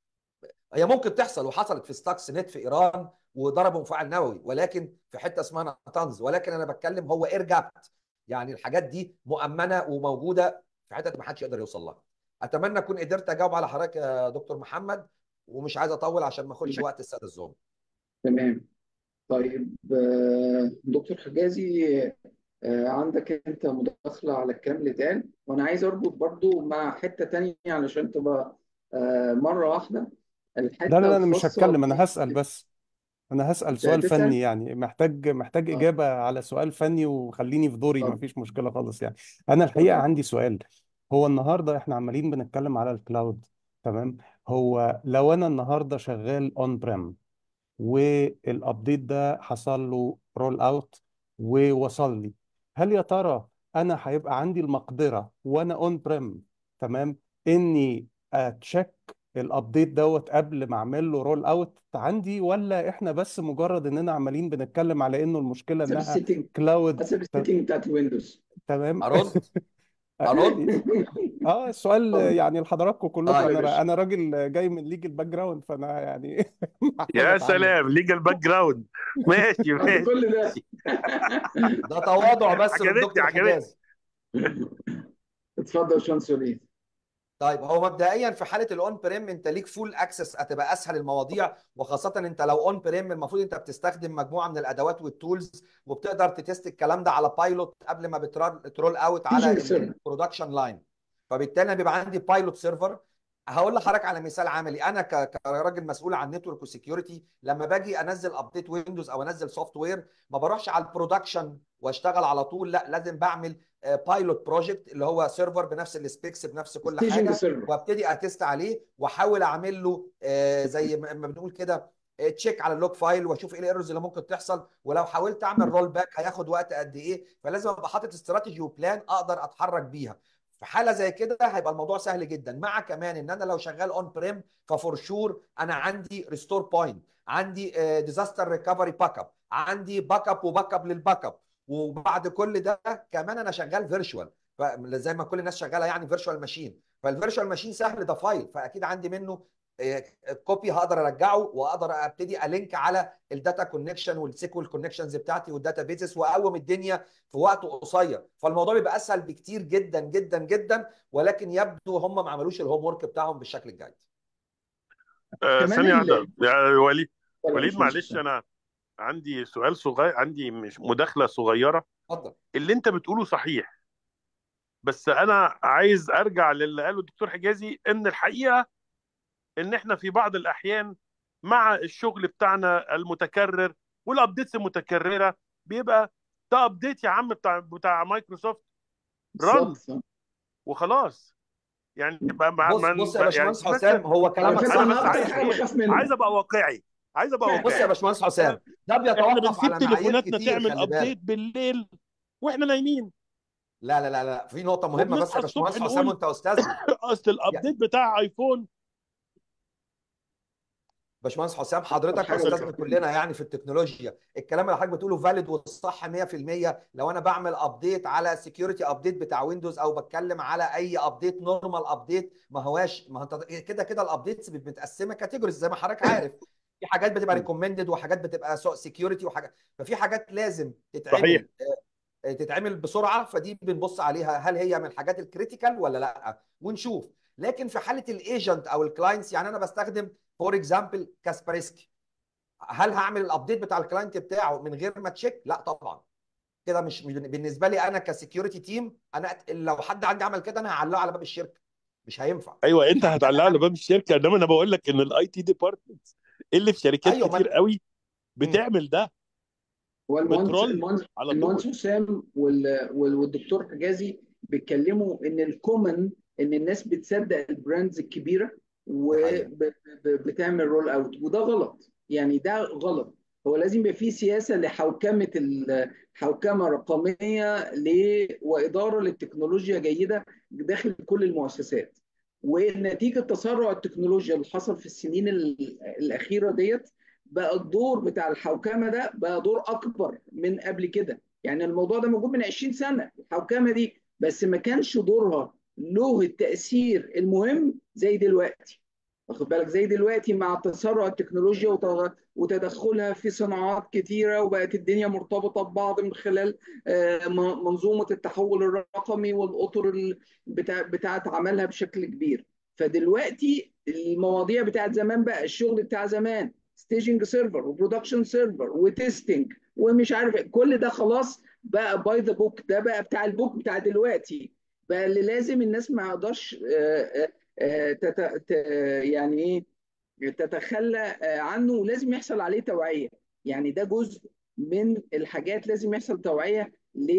هي ممكن تحصل وحصلت في ستاكس نت في ايران وضربوا مفاعل نووي ولكن في حته اسمها نتنز ولكن انا بتكلم هو اير جابت يعني الحاجات دي مؤمنه وموجوده في حته ما حدش يقدر يوصل لها اتمنى اكون قدرت اجاوب على حضرتك يا دكتور محمد ومش عايز اطول عشان ما اخدش وقت الساده الزوم تمام طيب دكتور حجازي عندك انت مداخله على الكلام اللي اتقال وانا عايز اربط برضو مع حته تانية علشان تبقى مره واحده الحته لا لا لا انا مش الخاصه هتكلم انا هسأل بس انا هسأل سؤال فني تسال يعني محتاج محتاج اه إجابة على سؤال فني وخليني في دوري اتفضل مفيش مشكلة خالص يعني انا الحقيقة اتفضل عندي سؤال هو النهاردة احنا عمالين بنتكلم على الكلاود تمام هو لو انا النهاردة شغال اون بريم والابديت ده حصل له رول اوت ووصل لي هل يا ترى انا هيبقى عندي المقدره وانا اون بريم تمام اني اتشيك الابديت دوت قبل ما اعمل له رول اوت عندي ولا احنا بس مجرد اننا عمالين بنتكلم على انه المشكله حسب انها السيتنج كلاود حسب السيتنج بتاعت الويندوز تمام ارد ارد اه السؤال اتفضل يعني لحضراتكم كلكم اه اتفضل يا انا باشا انا راجل جاي من ليجل باك جراوند فانا يعني محتاج يا اتعلم سلام ليجل باك جراوند ماشي بعد ماشي كل ده ده تواضع بس من عجبتني دكتور عجبتني حجازي اتفضل يا باشمهندس وليد طيب هو مبدئيا في حاله الاون بريم انت ليك فول اكسس هتبقى اسهل المواضيع وخاصه انت لو اون بريم المفروض انت بتستخدم مجموعه من الادوات والتولز وبتقدر تتست الكلام ده على بايلوت قبل ما بترول اوت على ستيجنج سيرفر البرودكشن لاين فبالتالي أنا بيبقى عندي بايلوت سيرفر هقول لحضرتك على مثال عملي انا ك- كراجل مسؤول عن نتورك وسكيورتي لما باجي انزل ابديت ويندوز او انزل سوفت وير ما بروحش على البرودكشن واشتغل على طول لا لازم بعمل بايلوت بروجكت اللي هو سيرفر بنفس السبيكس بنفس كل ستيجنج حاجه سيرفر وابتدي اتست عليه واحاول اعمل له آه، زي ما ما بنقول كده تشيك على اللوج فايل واشوف ايه الايرورز اللي ممكن تحصل ولو حاولت اعمل رول باك هياخد وقت قد ايه فلازم ابقى حاطط استراتيجي وبلان اقدر اتحرك بيها في حاله زي كده هيبقى الموضوع سهل جدا مع كمان ان انا لو شغال اون بريم ففور شور انا عندي ريستور بوينت عندي ديزاستر ريكفري باك اب عندي باك اب وباك اب للباك اب وبعد كل ده كمان انا شغال فيرتشوال زي ما كل الناس شغاله يعني فيرتشوال ماشين فالفيرتشوال ماشين سهل ده فايل فاكيد عندي منه كوبي هقدر ارجعه واقدر ابتدي الينك على الداتا كونكشن والسيكوال كونكشنز بتاعتي والداتا بيزس واقوم الدنيا في وقت قصير فالموضوع بيبقى اسهل بكتير جدا جدا جدا ولكن يبدو هم ما عملوش الهوم ورك بتاعهم بالشكل الجيد آه، كمان ثانية واحدة ال... يا وليد ولا وليد مش معلش مشكلة أنا عندي سؤال صغير عندي مش مداخلة صغيرة اتفضل اللي أنت بتقوله صحيح بس أنا عايز أرجع للي قاله الدكتور حجازي إن الحقيقة إن إحنا في بعض الأحيان مع الشغل بتاعنا المتكرر والأبديتس المتكررة بيبقى ده أبديت يا عم بتاع بتاع مايكروسوفت رن بالظبط صح. وخلاص يعني بقى مع بص مع بص يا يعني باشمهندس بس حسام هو على كلامك فكرة انا صح بس أنا أكتر عايز حاجة ايه بخاف منها عايز ابقى واقعي عايز ابقى بص يا واقعي باشمهندس حسام ده احنا بيتوقف بنسيب على معايير تليفوناتنا كتير تعمل خلي بالك ابديت بالليل واحنا نايمين لا لا لا لا في نقطة مهمة بس وبنصحى يا الصبح باشمهندس حسام نقول وانت استاذنا اصل يا الابديت بتاع ايفون باشمهندس حسام أكتر حضرتك حاجة استاذنا بخاف منها كلنا يعني في التكنولوجيا الكلام اللي حضرتك بتقوله فاليد والصح 100% لو انا بعمل ابديت على سكيورتي ابديت بتاع ويندوز او بتكلم على اي ابديت نورمال ابديت ما هواش ما انت كده كده الابديتس متقسمه كاتيجوريز زي ما حضرتك عارف في حاجات بتبقى ريكومندد وحاجات بتبقى سكيورتي وحاجات ففي حاجات لازم صحيح تتعمل تتعمل بسرعه فدي بنبص عليها هل هي من الحاجات الكريتيكال ولا لا ونشوف لكن في حاله الايجنت او الكلاينتس يعني انا بستخدم فور اكزامبل كاسبرسكي هل هعمل الابديت بتاع الكلاينت بتاعه من غير ما تشيك لا طبعا كده مش مش- بالنسبه لي انا كسكيورتي تيم انا لو حد عندي عمل كده انا هعلقه على باب الشركه مش هينفع ايوه انت حتى هتعلقها على كمان باب الشركه انما انا بقول لك ان الاي تي ديبارتمنت اللي في شركات ايوه كتير ما قوي مم. بتعمل ده هو المهندس بترول المهندس على المهندس طول حسام وال- وال- والدكتور حجازي بيتكلموا ان الكومن ان الناس بتصدق البراندز الكبيره دي حقيقه وبتعمل رول اوت وده غلط يعني ده غلط هو لازم يبقى في سياسه لحوكمه الحوكمه رقميه ل- واداره للتكنولوجيا جيده داخل كل المؤسسات ونتيجه تسارع التكنولوجيا اللي حصل في السنين ال- الاخيره ديت بقى الدور بتاع الحوكمه ده بقى دور اكبر من قبل كده يعني الموضوع ده موجود من 20 سنه الحوكمه دي بس ما كانش دورها له التاثير المهم زي دلوقتي واخد بالك زي دلوقتي مع تسارع التكنولوجيا وت- وتدخلها في صناعات كتيره وبقت الدنيا مرتبطه ببعض من خلال آه، م- منظومه التحول الرقمي والاطر ال- بتاع بتاعت عملها بشكل كبير فدلوقتي المواضيع بتاعت زمان بقى الشغل بتاع زمان ستيجنج سيرفر وبرودكشن سيرفر وتستنج ومش عارف إيه، كل ده خلاص بقى باي ذا بوك ده بقى بتاع البوك بتاع دلوقتي بقى اللي لازم الناس ما يقدرش آه، آه، آه، تت- ت- يعني ايه تتخلى آه، عنه ولازم يحصل عليه توعية يعني ده جزء من الحاجات لازم يحصل توعية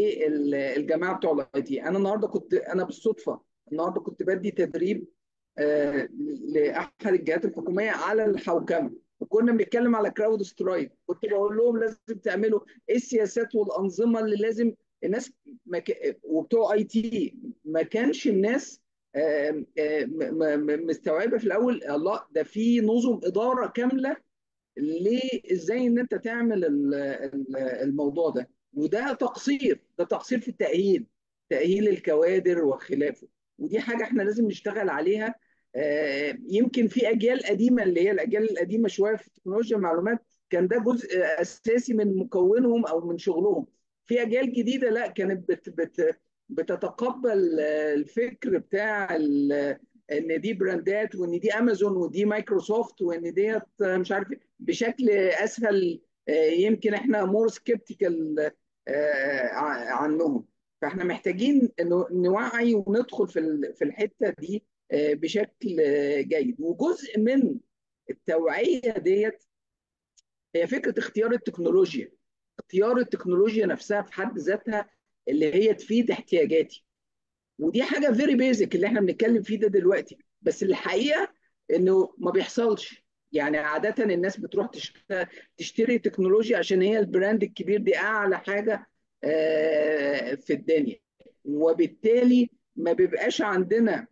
للجماعة بتوع الاي تي انا النهارده كنت انا بالصدفة النهارده كنت بدي تدريب آه، لاحد الجهات الحكوميه على الحوكمه وكنا بنتكلم على كراود سترايك كنت بقول لهم لازم تعملوا ايه السياسات والانظمه اللي لازم الناس مك... وبتوع اي تي ما كانش الناس آه، آه، م- م- مستوعبه في الاول الله ده في نظم اداره كامله ليه ازاي ان انت تعمل ال- ال- الموضوع ده وده تقصير ده تقصير في التأهيل تأهيل الكوادر وخلافه ودي حاجة احنا لازم نشتغل عليها آه، يمكن في أجيال قديمة اللي هي الأجيال القديمة شوية في تكنولوجيا المعلومات كان ده جزء أساسي من مكونهم أو من شغلهم في أجيال جديدة لا كانت بت بت بتتقبل آه، الفكر بتاع ال- ان دي براندات وان دي امازون ودي مايكروسوفت وان ديت مش عارف إيه، بشكل اسهل آه، يمكن احنا مور سكيبتيكال عنهم فاحنا محتاجين إنه نوعي وندخل في ال- في الحته دي آه، بشكل آه، جيد وجزء من التوعيه ديت هي فكره اختيار التكنولوجيا اختيار التكنولوجيا نفسها في حد ذاتها اللي هي تفيد احتياجاتي ودي حاجه فيري بيزك اللي احنا بنتكلم فيه ده دلوقتي بس الحقيقه انه ما بيحصلش يعني عاده الناس بتروح تشت- تشتري تكنولوجيا عشان هي البراند الكبير دي اعلى حاجه آه، في الدنيا وبالتالي ما بيبقاش عندنا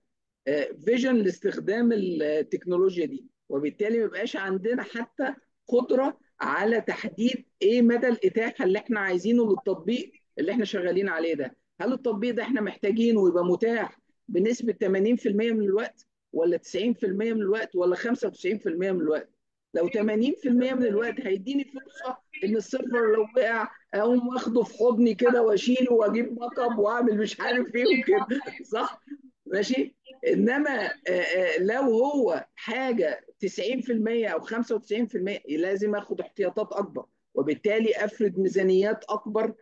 فيجن لاستخدام التكنولوجيا دي وبالتالي ما بيبقاش عندنا حتى قدرة على تحديد ايه مدى الاتاحة اللي احنا عايزينه للتطبيق اللي احنا شغالين عليه ده هل التطبيق ده احنا محتاجينه ويبقى متاح بنسبة 80% من الوقت ولا 90% من الوقت ولا 95% من الوقت لو 80% من الوقت هيديني فرصة ان السيرفر لو وقع اقوم واخده في حضني كده واشيله واجيب باك اب واعمل مش عارف ايه وكده صح ماشي انما آه، آه، لو هو حاجه 90% او 95% لازم اخد احتياطات اكبر وبالتالي افرد ميزانيات اكبر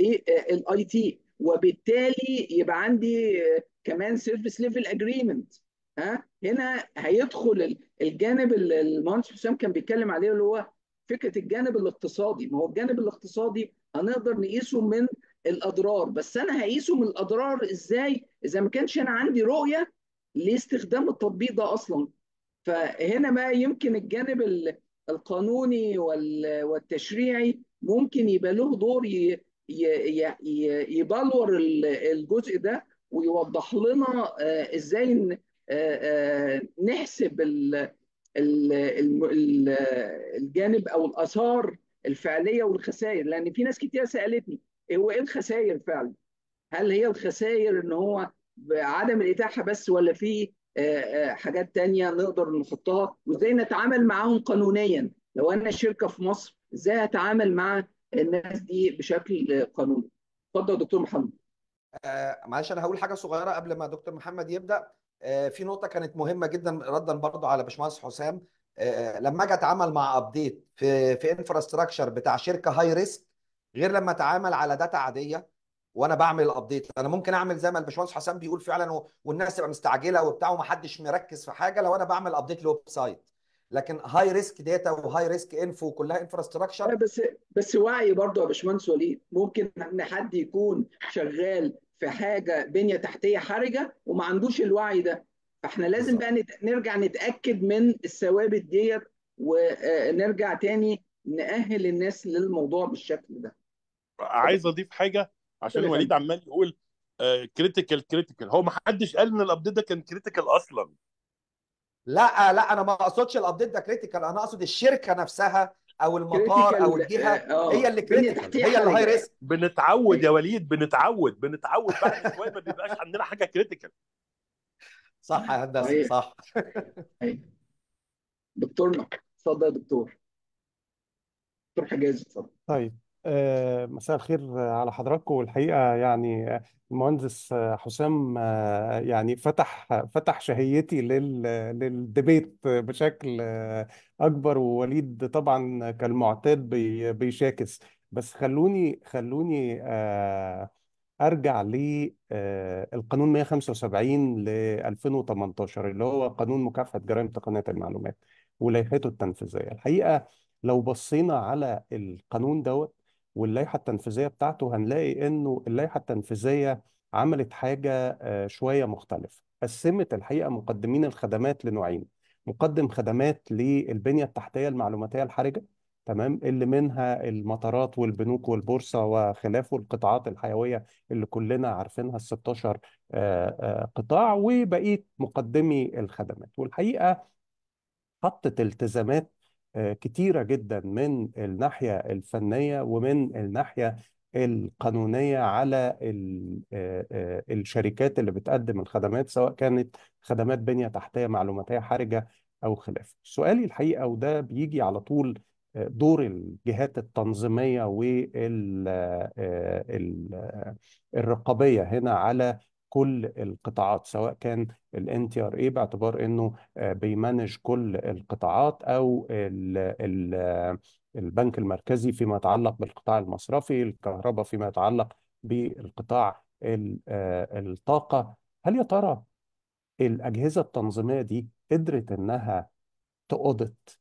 للاي تي وبالتالي يبقى عندي آه، كمان سيرفيس ليفل اجريمنت ها هنا هيدخل ال- الجانب اللي المهندس حسام كان بيتكلم عليه اللي هو فكره الجانب الاقتصادي ما هو الجانب الاقتصادي هنقدر نقيسه من الاضرار بس انا هقيسه من الاضرار ازاي اذا ما كانش انا عندي رؤيه لاستخدام التطبيق ده اصلا فهنا بقى يمكن الجانب ال- القانوني وال- والتشريعي ممكن يبقى له دور ي- ي- ي- ي- يبلور ال- الجزء ده ويوضح لنا آه، ازاي ن- آه، آه، نحسب ال- ال- الم- ال- الجانب او الاثار الفعليه والخسائر لان في ناس كتير سالتني إيه هو ايه الخسائر فعلا هل هي الخسائر ان هو عدم الاتاحه بس ولا في آه، آه، حاجات تانية نقدر نحطها وازاي نتعامل معاهم قانونيا لو انا شركه في مصر ازاي اتعامل مع الناس دي بشكل قانوني اتفضل يا دكتور محمد آه، معلش انا هقول حاجه صغيره قبل ما دكتور محمد يبدا آه، في نقطه كانت مهمه جدا ردا برضو على باشمهندس حسام آه، لما اجي اتعامل مع ابديت في في انفراستراكشر بتاع شركه هاي ريسك غير لما اتعامل على داتا عاديه وانا بعمل الابديت انا ممكن اعمل زي ما الباشمهندس حسام بيقول فعلا و- والناس تبقى مستعجله وبتاع ومحدش مركز في حاجه لو انا بعمل ابديت لويب سايت لكن هاي ريسك داتا وهاي ريسك انفو كلها لا انفراستراكشر بس بس وعي برضه يا باشمهندس وليد ممكن ان حد يكون شغال في حاجه بنيه تحتيه حرجه وما عندوش الوعي ده فاحنا لازم بالظبط بقى نت... نرجع نتاكد من الثوابت ديت ونرجع تاني نأهل الناس للموضوع بالشكل ده عايز اضيف حاجه عشان اتفضل يا وليد فندم عمال يقول كريتيكال كريتيكال هو ما حدش قال ان الابديت ده كان كريتيكال اصلا لا لا انا ما اقصدش الابديت ده كريتيكال انا اقصد الشركه نفسها او المطار او كريتيكال الجهه اه هي آه، اللي بنيه كريتيكال تحتيه هي اللي هاي حرجه ريسك بنتعود يا وليد بنتعود بنتعود بعد شويه ما بيبقاش عندنا حاجه كريتيكال صح يا هندسه صحيح صح صحيح دكتورنا اتفضل يا دكتور دكتور حجاز اتفضل طيب آه، مساء الخير على حضراتكم والحقيقة يعني المهندس حسام آه، يعني فتح فتح شهيتي لل للديبيت بشكل آه، أكبر ووليد طبعا كالمعتاد بي- بيشاكس بس خلوني خلوني آه، أرجع للقانون 175 ل 2018 اللي هو قانون مكافحة جرائم تقنية المعلومات ولائحته التنفيذية الحقيقة لو بصينا على القانون دوت واللائحة التنفيذية بتاعته هنلاقي إنه اللائحة التنفيذية عملت حاجة آه، شوية مختلفة قسمت الحقيقة مقدمين الخدمات لنوعين مقدم خدمات للبنية التحتية المعلوماتية الحرجة تمام اللي منها المطارات والبنوك والبورصة وخلافه القطاعات الحيوية اللي كلنا عارفينها ال 16 آه، آه، قطاع وبقية مقدمي الخدمات والحقيقة حطت التزامات آه، كتيرة جدا من الناحية الفنية ومن الناحية القانونية على ال- آه، آه، الشركات اللي بتقدم الخدمات سواء كانت خدمات بنية تحتية معلوماتية حرجة أو خلافه سؤالي الحقيقة وده بيجي على طول آه، دور الجهات التنظيمية والرقابية هنا على كل القطاعات سواء كان الان تي ار اي باعتبار انه آه، بيمانج كل القطاعات او ال ال البنك المركزي فيما يتعلق بالقطاع المصرفي الكهرباء فيما يتعلق بالقطاع ال- آه، الطاقة هل يا ترى الأجهزة التنظيمية دي قدرت إنها تأودت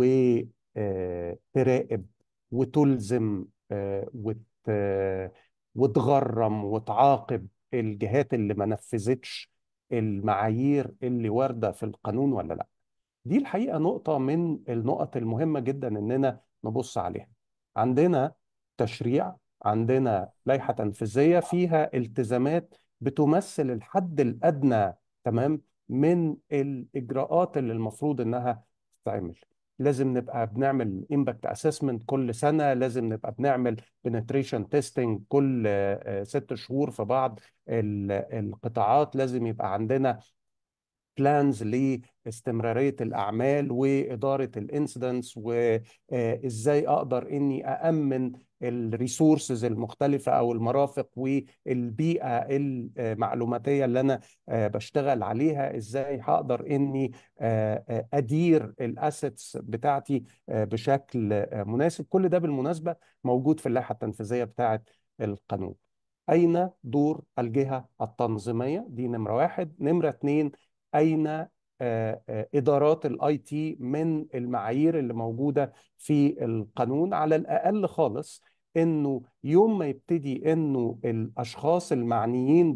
وتراقب وتلزم آه، وت آه، وتغرم وتعاقب الجهات اللي ما نفذتش المعايير اللي واردة في القانون ولا لا دي الحقيقة نقطة من النقط المهمة جدا إننا نبص عليها عندنا تشريع عندنا لائحة تنفيذية فيها التزامات بتمثل الحد الأدنى تمام من الإجراءات اللي المفروض إنها تتعمل لازم نبقى بنعمل امباكت اسسمنت كل سنة لازم نبقى بنعمل بنتريشن تيستنج كل آه، آه، ست شهور في بعض ال- القطاعات لازم يبقى عندنا بلانز لاستمرارية الأعمال وإدارة الانسيدنتس وإزاي أقدر إني أأمن الريسورسز المختلفة أو المرافق والبيئة المعلوماتية اللي أنا آه، بشتغل عليها إزاي هقدر إني آه، آه، أدير الأسيتس بتاعتي آه، بشكل آه، مناسب كل ده بالمناسبة موجود في اللائحة التنفيذية بتاعت القانون أين دور الجهة التنظيمية دي نمرة واحد نمرة اتنين أين آه، آه، إدارات الاي تي من المعايير اللي موجودة في القانون على الأقل خالص إنه يوم ما يبتدي إنه الأشخاص المعنيين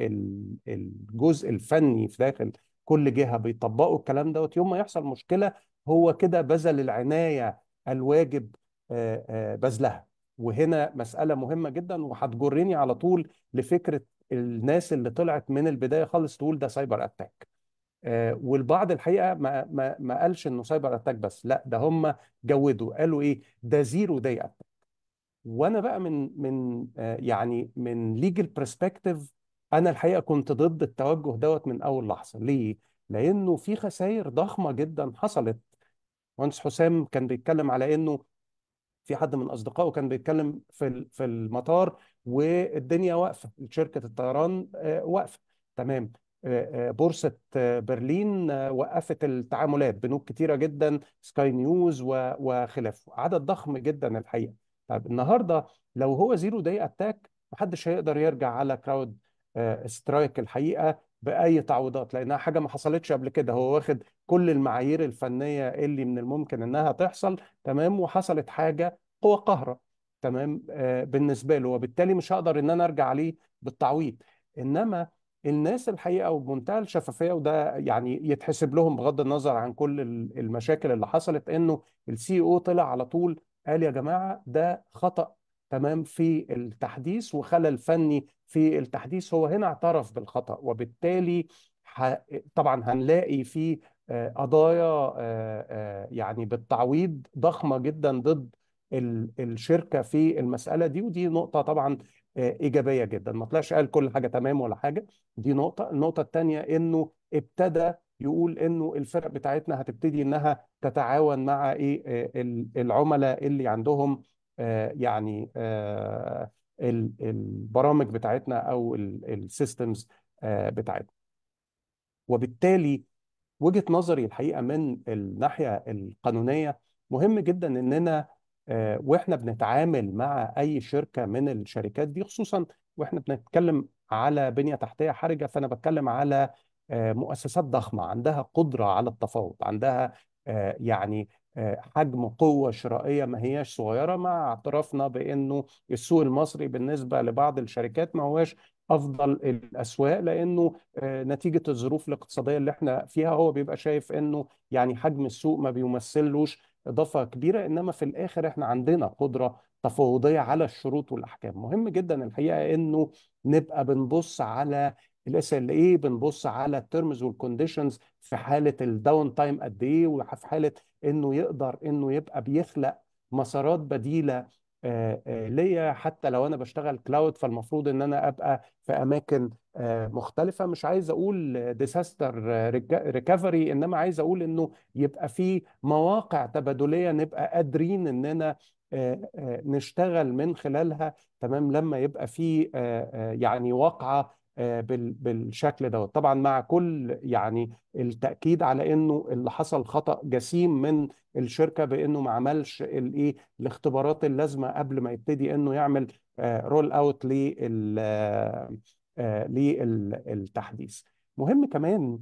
بالجزء الفني في داخل كل جهة بيطبقوا الكلام دوت يوم ما يحصل مشكلة هو كده بذل العناية الواجب آه، آه، بذلها وهنا مسألة مهمة جدا وهتجرني على طول لفكرة الناس اللي طلعت من البداية خالص تقول ده سايبر اتاك آه، والبعض الحقيقة ما ما ما قالش انه سايبر اتاك بس لا ده هم جودوا قالوا ايه ده زيرو داي اتاك وانا بقى من من آه، يعني من ليجل برسبكتيف انا الحقيقة كنت ضد التوجه دوت من اول لحظة ليه لانه في خسائر ضخمة جدا حصلت مهندس حسام كان بيتكلم على انه في حد من اصدقائه كان بيتكلم في ال- في المطار والدنيا واقفه شركه الطيران آه، واقفه تمام آه، آه، بورصه آه، برلين آه، وقفت التعاملات بنوك كتيره جدا سكاي نيوز و- وخلافه عدد ضخم جدا الحقيقه طيب النهارده لو هو زيرو داي اتاك محدش هيقدر يرجع على كراود سترايك الحقيقه باي تعويضات لانها حاجه ما حصلتش قبل كده هو واخد كل المعايير الفنيه اللي من الممكن انها تحصل تمام وحصلت حاجه قوة قاهرة تمام آه بالنسبة له وبالتالي مش هقدر ان انا ارجع عليه بالتعويض انما الناس الحقيقة وبمنتهى الشفافية وده يعني يتحسب لهم بغض النظر عن كل ال- المشاكل اللي حصلت انه السي او طلع على طول قال يا جماعة ده خطأ تمام في التحديث وخلل فني في التحديث هو هنا اعترف بالخطأ وبالتالي ح... طبعا هنلاقي في آه، قضايا آه، آه، يعني بالتعويض ضخمة جدا ضد ال- الشركة في المسألة دي ودي نقطة طبعا آه، إيجابية جدا ما طلعش قال كل حاجة تمام ولا حاجة دي نقطة النقطة التانية إنه ابتدى يقول إنه الفرق بتاعتنا هتبتدي إنها تتعاون مع إيه آه، ال- العملاء اللي عندهم آه، يعني آه، ال- البرامج بتاعتنا أو السيستمز بتاعتنا وبالتالي وجهة نظري الحقيقة من الناحية القانونية مهم جدا إننا آه، وإحنا بنتعامل مع أي شركة من الشركات دي خصوصا وإحنا بنتكلم على بنية تحتية حرجة فأنا بتكلم على آه، مؤسسات ضخمة عندها قدرة على التفاوض عندها آه، يعني آه، حجم قوة شرائية ما هياش صغيرة مع اعترافنا بأنه السوق المصري بالنسبة لبعض الشركات ما هواش أفضل الأسواق لأنه آه، نتيجة الظروف الاقتصادية اللي احنا فيها هو بيبقى شايف انه يعني حجم السوق ما بيمثلوش إضافة كبيرة إنما في الآخر احنا عندنا قدرة تفاوضية على الشروط والأحكام مهم جدا الحقيقة إنه نبقى بنبص على الاس ال اي بنبص على التيرمز والكونديشنز في حالة الداون تايم قد ايه وفي حالة انه يقدر انه يبقى بيخلق مسارات بديلة آه، آه، ليا حتى لو انا بشتغل كلاود فالمفروض ان انا ابقى في اماكن آه، مختلفة مش عايز أقول ديساستر ريكفري إنما عايز أقول إنه يبقى في مواقع تبادلية نبقى قادرين إننا آه، آه، نشتغل من خلالها تمام لما يبقى في آه، آه، يعني واقعة آه، بال- بالشكل دوت طبعا مع كل يعني التأكيد على انه اللي حصل خطأ جسيم من الشركة بانه ما عملش الايه الاختبارات اللازمة قبل ما يبتدي انه يعمل رول اوت لل آه، للتحديث مهم كمان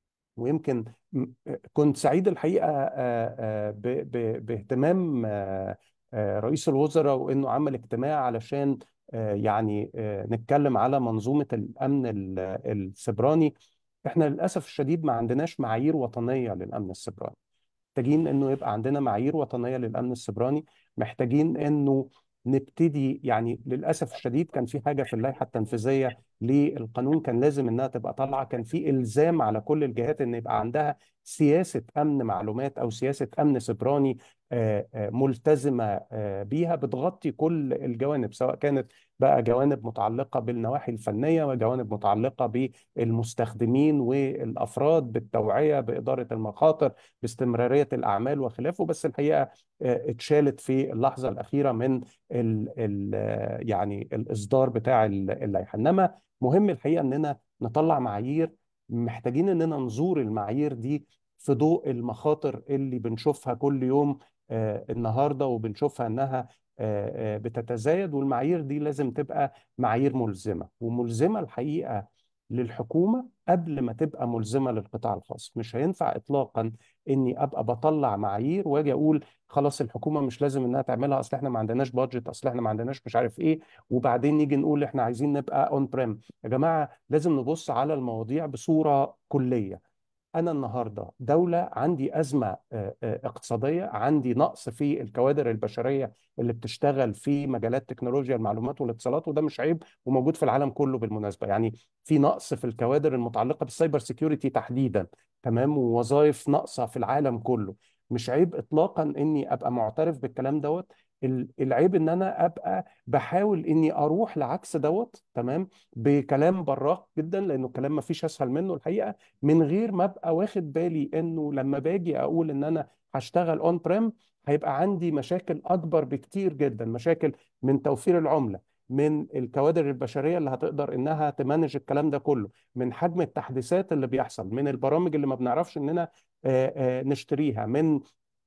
ويمكن م- كنت سعيد الحقيقة آه، آه، ب- ب- باهتمام آه، آه، رئيس الوزراء وإنه عمل اجتماع علشان آه، يعني آه، نتكلم على منظومة الأمن ال- السيبراني إحنا للأسف الشديد ما عندناش معايير وطنية للأمن السيبراني محتاجين انه يبقى عندنا معايير وطنيه للامن السيبراني محتاجين انه نبتدي يعني للاسف الشديد كان في حاجه في اللائحه التنفيذيه للقانون كان لازم انها تبقى طالعه كان في الزام على كل الجهات ان يبقى عندها سياسه امن معلومات او سياسه امن سيبراني آه، آه، ملتزمه آه، بيها بتغطي كل الجوانب سواء كانت بقى جوانب متعلقه بالنواحي الفنيه وجوانب متعلقه بالمستخدمين والافراد بالتوعيه باداره المخاطر باستمرارية الأعمال وخلافه بس الحقيقة آه، اتشالت في اللحظة الأخيرة من ال ال آه، يعني الإصدار بتاع ال- اللائحة إنما مهم الحقيقة إننا نطلع معايير محتاجين إننا نزور المعايير دي في ضوء المخاطر اللي بنشوفها كل يوم آه، النهاردة وبنشوفها إنها آه، آه، بتتزايد والمعايير دي لازم تبقى معايير ملزمة وملزمة الحقيقة للحكومة قبل ما تبقى ملزمة للقطاع الخاص مش هينفع إطلاقا اني ابقى بطلع معايير واجي اقول خلاص الحكومه مش لازم انها تعملها اصل احنا ما عندناش بادجت اصل احنا ما عندناش مش عارف ايه وبعدين نيجي نقول احنا عايزين نبقى اون بريم يا جماعه لازم نبص على المواضيع بصوره كليه أنا النهاردة دولة عندي أزمة آه، آه، اقتصادية عندي نقص في الكوادر البشرية اللي بتشتغل في مجالات تكنولوجيا المعلومات والاتصالات وده مش عيب وموجود في العالم كله بالمناسبة يعني في نقص في الكوادر المتعلقة بالسايبر سيكيورتي تحديدا تمام ووظائف ناقصة في العالم كله مش عيب إطلاقا إني أبقى معترف بالكلام دوت ال- العيب إن أنا أبقى بحاول إني أروح لعكس دوت تمام بكلام براق جدا لأنه كلام ما فيش أسهل منه الحقيقة من غير ما ابقى واخد بالي انه لما باجي اقول ان انا هشتغل اون بريم هيبقى عندي مشاكل اكبر بكتير جدا مشاكل من توفير العمله من الكوادر البشريه اللي هتقدر انها تمانج الكلام ده كله من حجم التحديثات اللي بيحصل من البرامج اللي ما بنعرفش اننا آه، آه، نشتريها من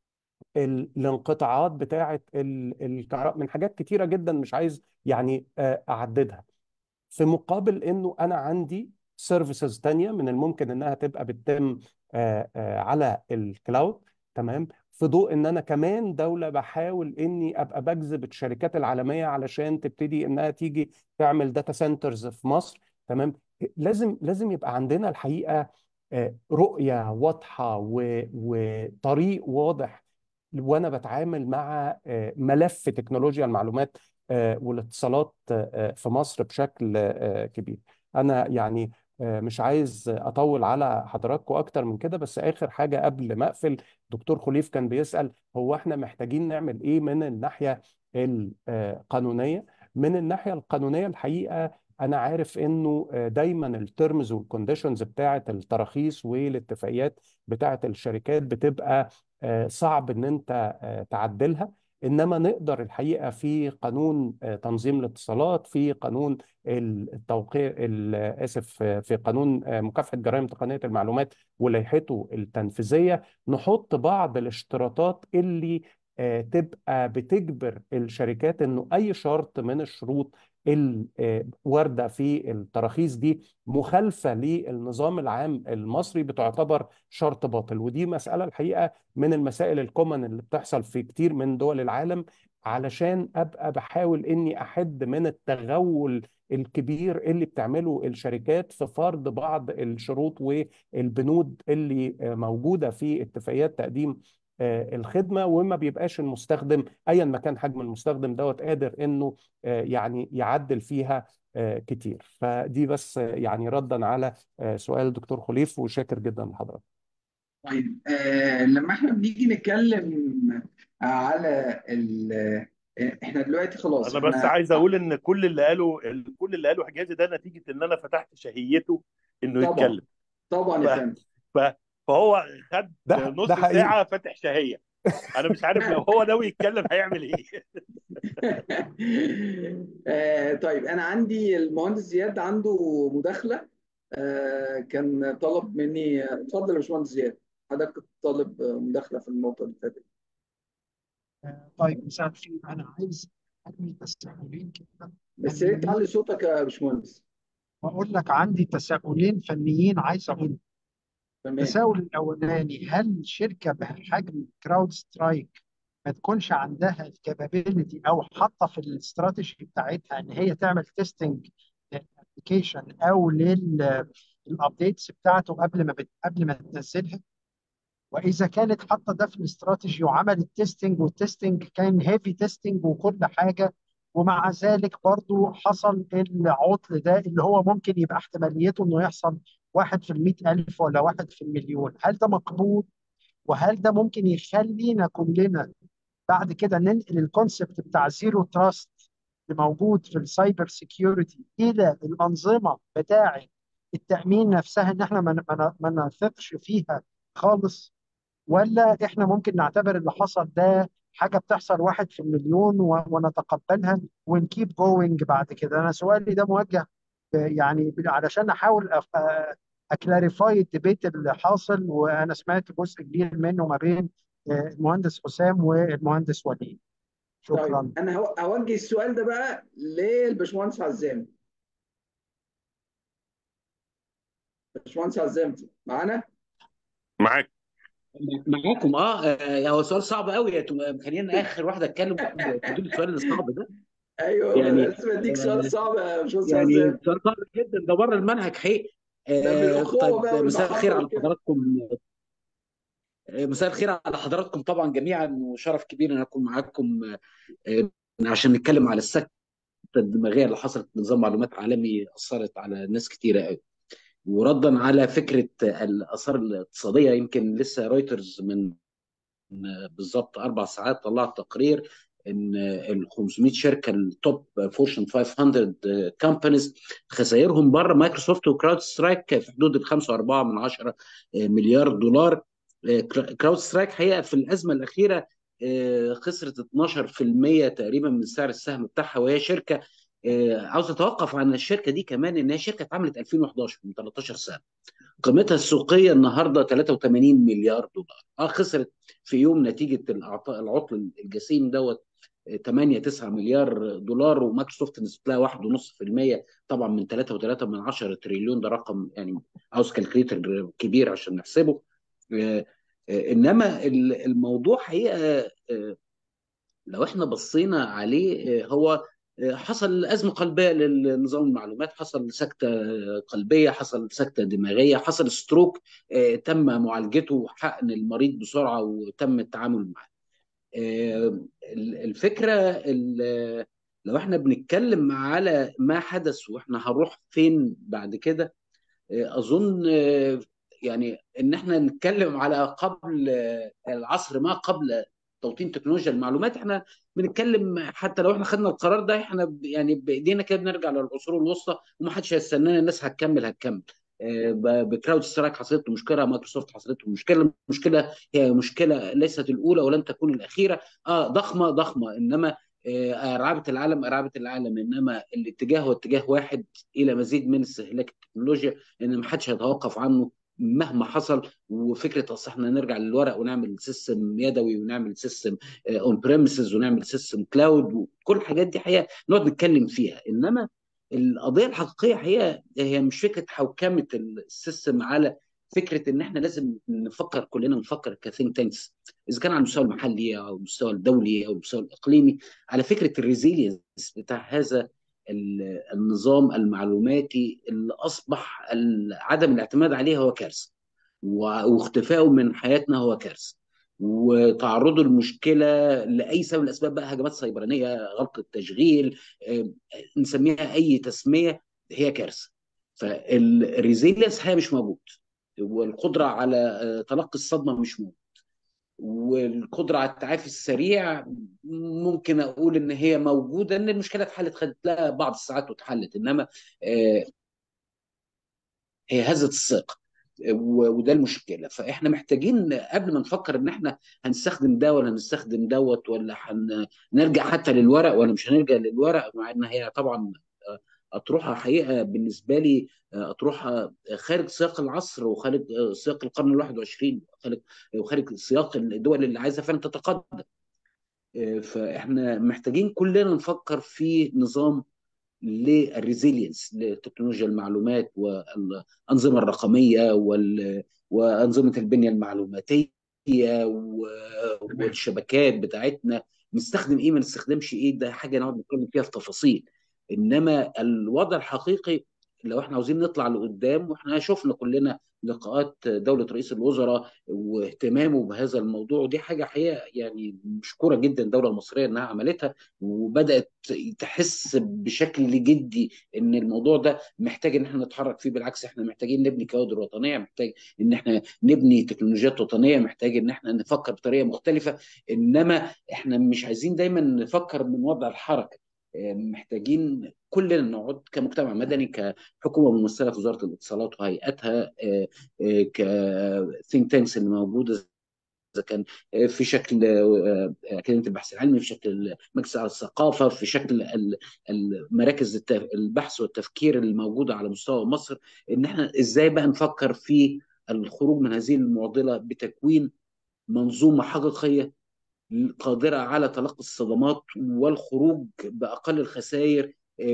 ال- الانقطاعات بتاعه الكهرباء من حاجات كتيره جدا مش عايز يعني آه، اعددها في مقابل انه انا عندي سيرفيسز تانية من الممكن انها تبقى بتتم آه، آه، على الكلاود تمام في ضوء ان انا كمان دولة بحاول اني ابقى بجذب الشركات العالمية علشان تبتدي انها تيجي تعمل داتا سنترز في مصر تمام لازم لازم يبقى عندنا الحقيقة آه، رؤية واضحة و- وطريق واضح وانا بتعامل مع آه، ملف تكنولوجيا المعلومات آه، والاتصالات آه، في مصر بشكل آه، كبير انا يعني آه، مش عايز اطول على حضراتكم اكتر من كده بس اخر حاجه قبل ما اقفل دكتور خليف كان بيسال هو احنا محتاجين نعمل ايه من الناحيه القانونيه من الناحيه القانونيه الحقيقه انا عارف انه آه، دايما الترمز والكونديشنز بتاعه التراخيص والاتفاقيات بتاعه الشركات بتبقى آه، صعب ان انت آه، تعدلها انما نقدر الحقيقه في قانون آه، تنظيم الاتصالات في قانون التوقيع ال- اسف آه، في قانون آه، مكافحه جرائم تقنيه المعلومات ولائحته التنفيذيه نحط بعض الاشتراطات اللي آه، تبقى بتجبر الشركات انه اي شرط من الشروط الوارده في التراخيص دي مخالفه للنظام العام المصري بتعتبر شرط باطل ودي مساله الحقيقه من المسائل الكومن اللي بتحصل في كتير من دول العالم علشان ابقى بحاول اني احد من التغول الكبير اللي بتعمله الشركات في فرض بعض الشروط والبنود اللي آه، موجوده في اتفاقيات تقديم آه، الخدمه وما بيبقاش المستخدم ايا ما كان حجم المستخدم دوت قادر انه آه، يعني يعدل فيها آه، كتير فدي بس آه، يعني ردا على آه، سؤال الدكتور خليف وشاكر جدا لحضرتك طيب آه لما احنا بنيجي نتكلم على ال آه، احنا دلوقتي خلاص انا بس احنا عايز اقول ان كل اللي قاله كل اللي قاله حجازي ده نتيجه ان انا فتحت شهيته انه طبعا يتكلم طبعا ف... يا فندم ف... فهو خد ده نص ده حقيقي ساعه فاتح شهيه انا مش عارف لو هو ناوي يتكلم هيعمل ايه آه، طيب انا عندي المهندس زياد عنده مداخله آه، كان طلب مني اتفضل يا باشمهندس زياد حضرتك كنت طالب مداخله في النقطه اللي فاتت طيب مساء الخير انا عايز ابني تساؤلين كده بس يا ريت تعلي صوتك يا باشمهندس واقول لك عندي تساؤلين فنيين عايز اقول تمام التساؤل الاولاني هل شركه بحجم كراود سترايك ما تكونش عندها الكابابيلتي او حاطه في الاستراتيجي بتاعتها ان هي تعمل تيستنج للابلكيشن او للابديتس بتاعته قبل ما بت... قبل ما تنزلها واذا كانت حاطه ده في الاستراتيجي وعملت تيستنج والتيستنج كان هيفي تيستنج وكل حاجه ومع ذلك برضو حصل العطل ده اللي هو ممكن يبقى احتماليته انه يحصل واحد في المئة ألف ولا واحد في المليون هل ده مقبول وهل ده ممكن يخلينا كلنا بعد كده ننقل الكونسبت بتاع زيرو تراست اللي موجود في السايبر سيكيورتي الى الانظمه بتاعه التامين نفسها ان احنا ما ما- ما نثقش فيها خالص ولا احنا ممكن نعتبر اللي حصل ده حاجه بتحصل واحد في المليون و- ونتقبلها ونكيب جوينج بعد كده انا سؤالي ده موجه ب- يعني ب- علشان احاول اكلاريفاي الديبيت اللي حاصل وانا سمعت جزء كبير منه ما بين آه، المهندس حسام والمهندس وليد شكرا طيب انا هو- هوجه السؤال ده بقى للباشمهندس عزام باشمهندس عزام معانا معاك معاكم اه آه، هو سؤال صعب قوي انتوا مخليني اخر واحد اتكلم تقول السؤال الصعب ده ايوه يعني انا لازم اديك آه، سؤال صعب يا باشمهندس يعني عزام سؤال صعب جدا ده بره المنهج حقيقي ده آه، بالاخوه طيب بقى مساء الخير والمحبه على وكده حضراتكم آه، مساء الخير على حضراتكم طبعا جميعا وشرف كبير ان اكون معاكم آه، عشان نتكلم على السكته الدماغيه اللي حصلت في نظام معلومات عالمي اثرت على ناس كتيره قوي وردا على فكره الاثار الاقتصاديه يمكن لسه رويترز من بالظبط اربع ساعات طلعت تقرير ان ال 500 شركه التوب فورشن 500 كامبانيز خسائرهم بره مايكروسوفت وكراود سترايك في حدود ال 5.4 من 10 مليار دولار كراود سترايك حقيقه في الازمه الاخيره آه، خسرت 12% تقريبا من سعر السهم بتاعها وهي شركه آه، عاوز اتوقف عن الشركه دي كمان ان هي شركه اتعملت 2011 من 13 سنه قيمتها السوقيه النهارده 83 مليار دولار اه خسرت في يوم نتيجه الأعط- العطل الجسيم دوت 8 9 مليار دولار ومايكروسوفت نسبت لها 1.5% طبعا من 3.3 من 10 تريليون ده رقم يعني عاوز كالكليتر كبير عشان نحسبه آه، آه، انما ال- الموضوع حقيقه آه، لو احنا بصينا عليه آه، هو آه، حصل أزمة قلبية لنظام المعلومات حصل سكتة قلبية حصل سكتة دماغية حصل ستروك آه، تم معالجته وحقن المريض بسرعة وتم التعامل معه آه، الفكرة ال- لو احنا بنتكلم على ما حدث واحنا هنروح فين بعد كده اظن آه، يعني ان احنا نتكلم على قبل آه، العصر ما قبل توطين تكنولوجيا المعلومات احنا بنتكلم حتى لو احنا خدنا القرار ده احنا ب- يعني بايدينا كده بنرجع للعصور الوسطى ومحدش هيستنانا الناس هتكمل هتكمل آه، ب- بكراود سترايك حصلت له مشكله مايكروسوفت حصلت له مشكله المشكله هي مشكله ليست الاولى ولن تكون الاخيره اه ضخمه ضخمه انما آه، ارعبه العالم ارعبه العالم انما الاتجاه هو اتجاه واحد الى مزيد من استهلاك التكنولوجيا ان ما حدش هيتوقف عنه مهما حصل وفكره اصل احنا نرجع للورق ونعمل سيستم يدوي ونعمل سيستم اون بريمسز ونعمل سيستم كلاود وكل الحاجات دي حقيقه نقعد نتكلم فيها انما القضيه الحقيقيه حقيقه هي مش فكره حوكمه السيستم على فكره ان احنا لازم نفكر كلنا نفكر كثينك تانكس اذا كان على المستوى المحلي او المستوى الدولي او المستوى الاقليمي على فكره الريزيلينس بتاع هذا ال- النظام المعلوماتي اللي اصبح ال- عدم الاعتماد عليه هو كارثه و- واختفائه من حياتنا هو كارثه وتعرضه المشكله لاي سبب من الاسباب بقى هجمات سيبرانيه غلق التشغيل آه، نسميها اي تسميه هي كارثه فالريزيلينس هي مش موجود والقدره على آه، تلقي الصدمه مش موجود والقدره على التعافي السريع ممكن اقول ان هي موجوده ان المشكله اتحلت خدت لها بعض الساعات واتحلت انما آه، هي هزت الثقه و- وده المشكله فاحنا محتاجين قبل ما نفكر ان احنا هنستخدم ده ولا هنستخدم دوت ولا هنرجع حتى للورق ولا مش هنرجع للورق مع ان هي طبعا اطروحه حقيقه بالنسبه لي اطروحه خارج سياق العصر وخارج سياق القرن ال 21 وخارج وخارج سياق الدول اللي عايزه فعلا تتقدم فاحنا محتاجين كلنا نفكر في نظام للريزيلينس لتكنولوجيا المعلومات والأنظمة الرقمية وال... وأنظمة البنية المعلوماتية و... والشبكات بتاعتنا نستخدم إيه ما نستخدمش إيه ده حاجة نقعد نتكلم فيها في تفاصيل إنما الوضع الحقيقي لو احنا عاوزين نطلع لقدام واحنا شفنا كلنا لقاءات دولة رئيس الوزراء واهتمامه بهذا الموضوع ودي حاجة حقيقة يعني مشكورة جدا الدولة المصرية انها عملتها وبدأت تحس بشكل جدي ان الموضوع ده محتاج ان احنا نتحرك فيه بالعكس احنا محتاجين نبني كوادر وطنية محتاج ان احنا نبني تكنولوجيات وطنية محتاج ان احنا نفكر بطريقة مختلفة انما احنا مش عايزين دايما نفكر من وضع الحركة محتاجين كلنا نقعد كمجتمع مدني كحكومه ممثله في وزاره الاتصالات وهيئاتها كثينك تانكس اللي موجوده اذا كان في شكل اكاديميه البحث العلمي في شكل مجلس على الثقافه في شكل مراكز البحث والتفكير الموجوده على مستوى مصر ان احنا ازاي بقى نفكر في الخروج من هذه المعضله بتكوين منظومه حقيقيه قادرة على تلقي الصدمات والخروج بأقل الخسائر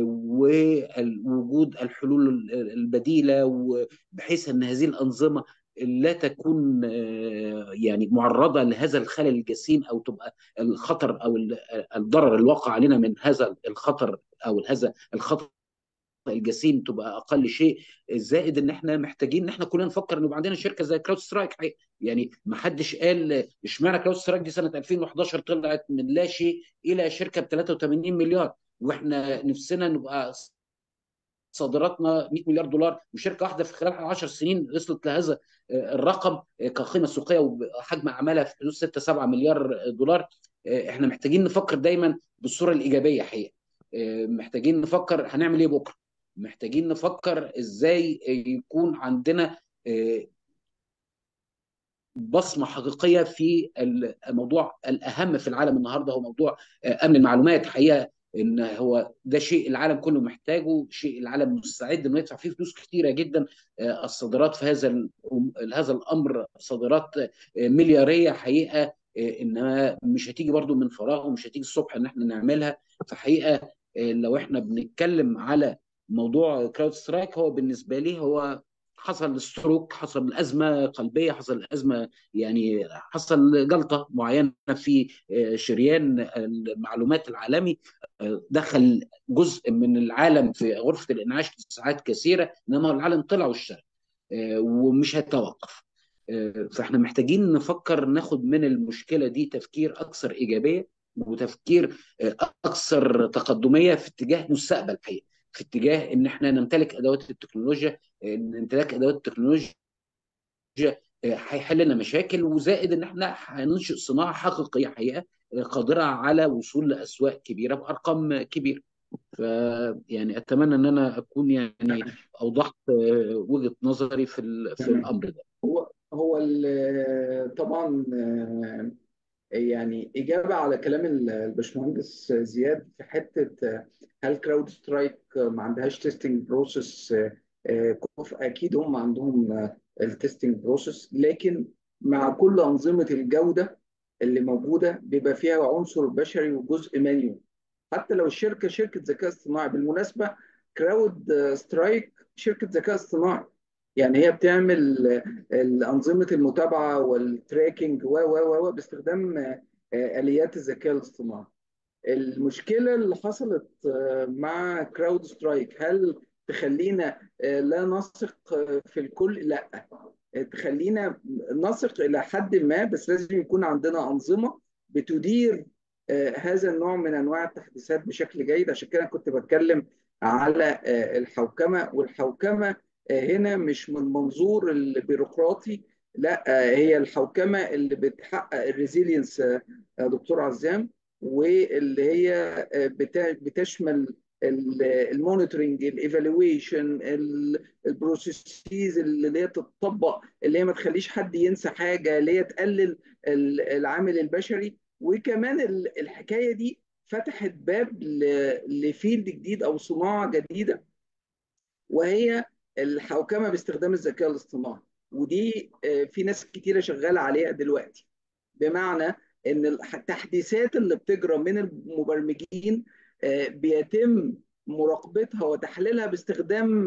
ووجود الحلول البديلة بحيث أن هذه الأنظمة لا تكون يعني معرضة لهذا الخلل الجسيم أو تبقى الخطر أو الضرر الواقع علينا من هذا الخطر أو هذا الخطر الجسيم تبقى اقل شيء زائد ان احنا محتاجين ان احنا كلنا نفكر ان يبقى عندنا شركه زي كلاود سترايك يعني ما حدش قال اشمعنى كلاود سترايك دي سنه 2011 طلعت من لا شيء الى شركه ب 83 مليار واحنا نفسنا نبقى صادراتنا 100 مليار دولار وشركه واحده في خلال 10 سنين وصلت لهذا الرقم كقيمه سوقيه وحجم اعمالها في حدود 6 7 مليار دولار احنا محتاجين نفكر دايما بالصوره الايجابيه حقيقه محتاجين نفكر هنعمل ايه بكره محتاجين نفكر ازاي يكون عندنا بصمه حقيقيه في الموضوع الاهم في العالم النهارده هو موضوع امن المعلومات حقيقه ان هو ده شيء العالم كله محتاجه شيء العالم مستعد انه يدفع فيه فلوس كثيره جدا الصادرات في هذا هذا الامر صادرات ملياريه حقيقه انما مش هتيجي برضو من فراغ ومش هتيجي الصبح ان احنا نعملها فحقيقه لو احنا بنتكلم على موضوع كلاود سترايك هو بالنسبه لي هو حصل ستروك حصل ازمه قلبيه حصل ازمه يعني حصل جلطه معينه في شريان المعلومات العالمي دخل جزء من العالم في غرفه الانعاش ساعات كثيره انما العالم طلع واشتغل ومش هيتوقف فاحنا محتاجين نفكر ناخد من المشكله دي تفكير اكثر ايجابيه وتفكير اكثر تقدميه في اتجاه مستقبل حقيقي في اتجاه ان احنا نمتلك ادوات التكنولوجيا ان امتلاك ادوات التكنولوجيا هيحل لنا مشاكل وزائد ان احنا هننشئ صناعه حقيقيه حقيقه قادره على وصول لاسواق كبيره بارقام كبيره ف يعني اتمنى ان انا اكون يعني اوضحت وجهه نظري في في الامر ده هو هو طبعا يعني إجابة على كلام الباشمهندس زياد في حتة هل كراود سترايك ما عندهاش تيستنج بروسيس أكيد هم عندهم التيستنج بروسيس لكن مع كل أنظمة الجودة اللي موجودة بيبقى فيها عنصر بشري وجزء مانيوال حتى لو الشركة شركة ذكاء اصطناعي بالمناسبة كراود سترايك شركة ذكاء اصطناعي يعني هي بتعمل أنظمة المتابعة والتراكنج و و و باستخدام آليات الذكاء الاصطناعي. المشكلة اللي حصلت مع كراود سترايك هل تخلينا لا نثق في الكل؟ لا تخلينا نثق إلى حد ما بس لازم يكون عندنا أنظمة بتدير هذا النوع من أنواع التحديثات بشكل جيد عشان كده كنت بتكلم على الحوكمة والحوكمة هنا مش من منظور البيروقراطي لا هي الحوكمه اللي بتحقق الريزيلينس دكتور عزام واللي هي بتشمل المونيتورنج الايفالويشن البروسيسز اللي هي تتطبق اللي هي ما تخليش حد ينسى حاجه اللي هي تقلل ال- العامل البشري وكمان ال- الحكايه دي فتحت باب ل- لفيلد جديد او صناعه جديده وهي الحوكمه باستخدام الذكاء الاصطناعي ودي آه، في ناس كتيره شغاله عليها دلوقتي بمعنى ان التحديثات اللي بتجرى من المبرمجين آه، بيتم مراقبتها وتحليلها باستخدام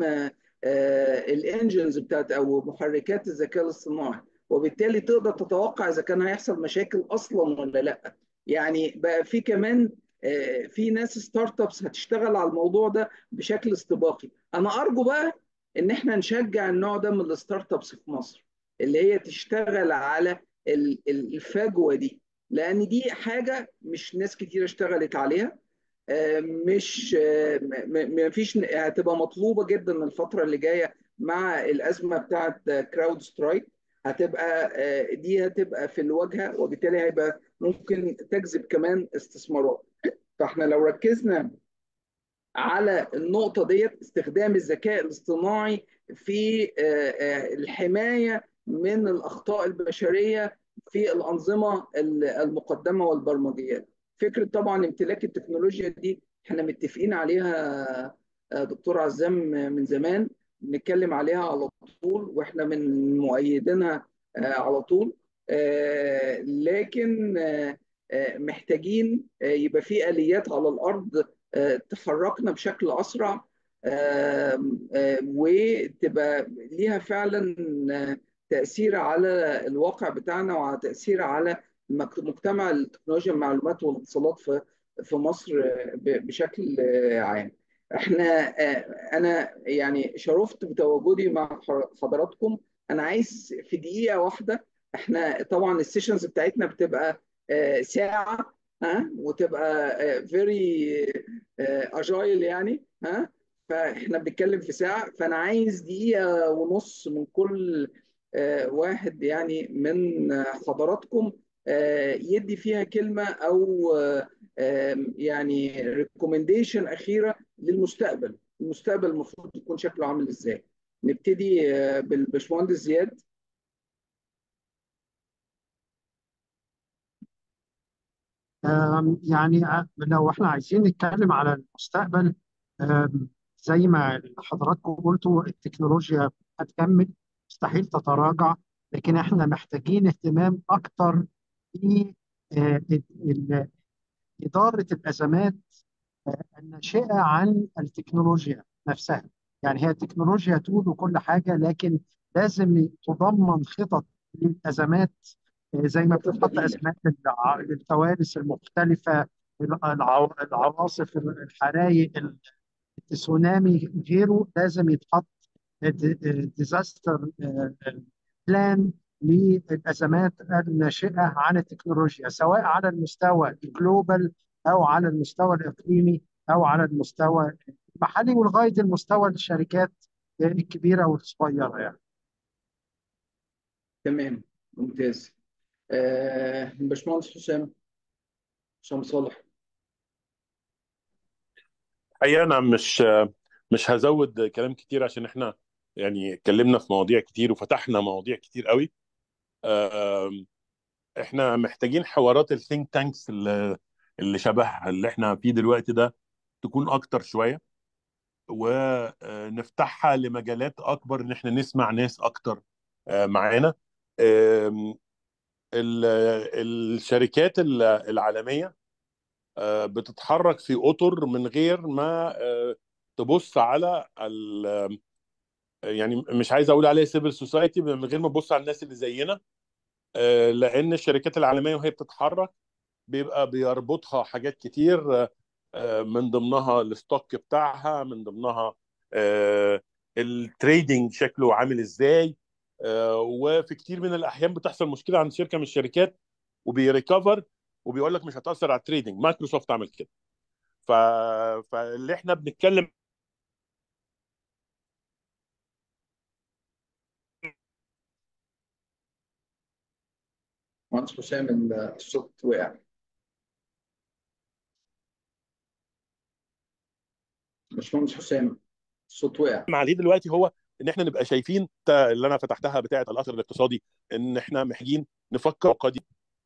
الانجنز بتاعت او محركات الذكاء الاصطناعي وبالتالي تقدر تتوقع اذا كان هيحصل مشاكل اصلا ولا لا يعني بقى في كمان آه، في ناس ستارت ابس هتشتغل على الموضوع ده بشكل استباقي انا ارجو بقى ان احنا نشجع النوع ده من الستارت ابس في مصر اللي هي تشتغل على ال- ال- الفجوه دي لان دي حاجه مش ناس كتير اشتغلت عليها آه، مش آه، ما فيش هتبقى مطلوبه جدا الفتره اللي جايه مع الازمه بتاعت كراود سترايك هتبقى آه، دي هتبقى في الواجهه وبالتالي هيبقى ممكن تجذب كمان استثمارات فاحنا لو ركزنا على النقطة ديت استخدام الذكاء الاصطناعي في آه، آه، الحماية من الأخطاء البشرية في الأنظمة المقدمة والبرمجيات فكرة طبعا امتلاك التكنولوجيا دي احنا متفقين عليها آه، دكتور عزام من زمان بنتكلم عليها على طول واحنا من مؤيدينها آه، على طول آه، لكن آه، آه، محتاجين آه، يبقى في آليات على الأرض آه، تحركنا بشكل أسرع آم، آه، وتبقى ليها فعلا آه، تأثير على الواقع بتاعنا وعلى تأثير على مك- مجتمع التكنولوجيا المعلومات والاتصالات في في مصر آه، ب- بشكل آه، عام. احنا آه، انا يعني شرفت بتواجدي مع حضراتكم انا عايز في دقيقة واحدة احنا طبعا السيشنز بتاعتنا بتبقى آه، ساعة ها وتبقى فيري اجايل يعني ها فاحنا بنتكلم في ساعة فانا عايز دقيقة ونص من كل آه، واحد يعني من حضراتكم آه، يدي فيها كلمة او آه، آم، يعني ريكومنديشن أخيرة للمستقبل المستقبل المفروض يكون شكله عامل ازاي نبتدي آه، بالباشمهندس زياد آم، يعني آه، لو احنا عايزين نتكلم على المستقبل آم، زي ما حضراتكم قلتوا التكنولوجيا هتكمل مستحيل تتراجع لكن احنا محتاجين اهتمام اكتر في آه، ال- ال- إدارة الأزمات آه، الناشئة عن التكنولوجيا نفسها يعني هي التكنولوجيا تقول وكل حاجة لكن لازم تضمن خطط للأزمات آه، زي ما بتتحط أزمات للع- للكوارث المختلفة الع- العواصف الحرايق التسونامي غيره لازم يتحط ديزاستر بلان للازمات الناشئه عن التكنولوجيا سواء على المستوى الجلوبال او على المستوى الاقليمي او على المستوى المحلي ولغايه المستوى الشركات الكبيره والصغيره يعني. تمام ممتاز آه، باشمهندس حسام حسام صالح حقيقة أنا مش مش هزود كلام كتير عشان إحنا يعني اتكلمنا في مواضيع كتير وفتحنا مواضيع كتير قوي آم، إحنا محتاجين حوارات الثينك تانكس اللي اللي شبه اللي إحنا فيه دلوقتي ده تكون أكتر شوية ونفتحها لمجالات أكبر إن إحنا نسمع ناس أكتر آه، معانا آم، ال- الشركات ال- العالمية آه، بتتحرك في اطر من غير ما آه، تبص على ال- يعني مش عايز اقول عليها سيفل سوسايتي من غير ما تبص على الناس اللي زينا آه، لان الشركات العالميه وهي بتتحرك بيبقى بيربطها حاجات كتير آه، آه، من ضمنها الستوك بتاعها من ضمنها آه، التريدينج شكله عامل ازاي آه، وفي كتير من الاحيان بتحصل مشكله عند شركه من الشركات وبيريكفر وبيقول لك مش هتاثر على التريدينج مايكروسوفت عمل كده ف... فاللي احنا بنتكلم مهندس حسام الصوت وقع باشمهندس حسام الصوت وقع عليه دلوقتي هو ان احنا نبقى شايفين تا- اللي انا فتحتها بتاعه الاثر الاقتصادي ان احنا محتاجين نفكر قديم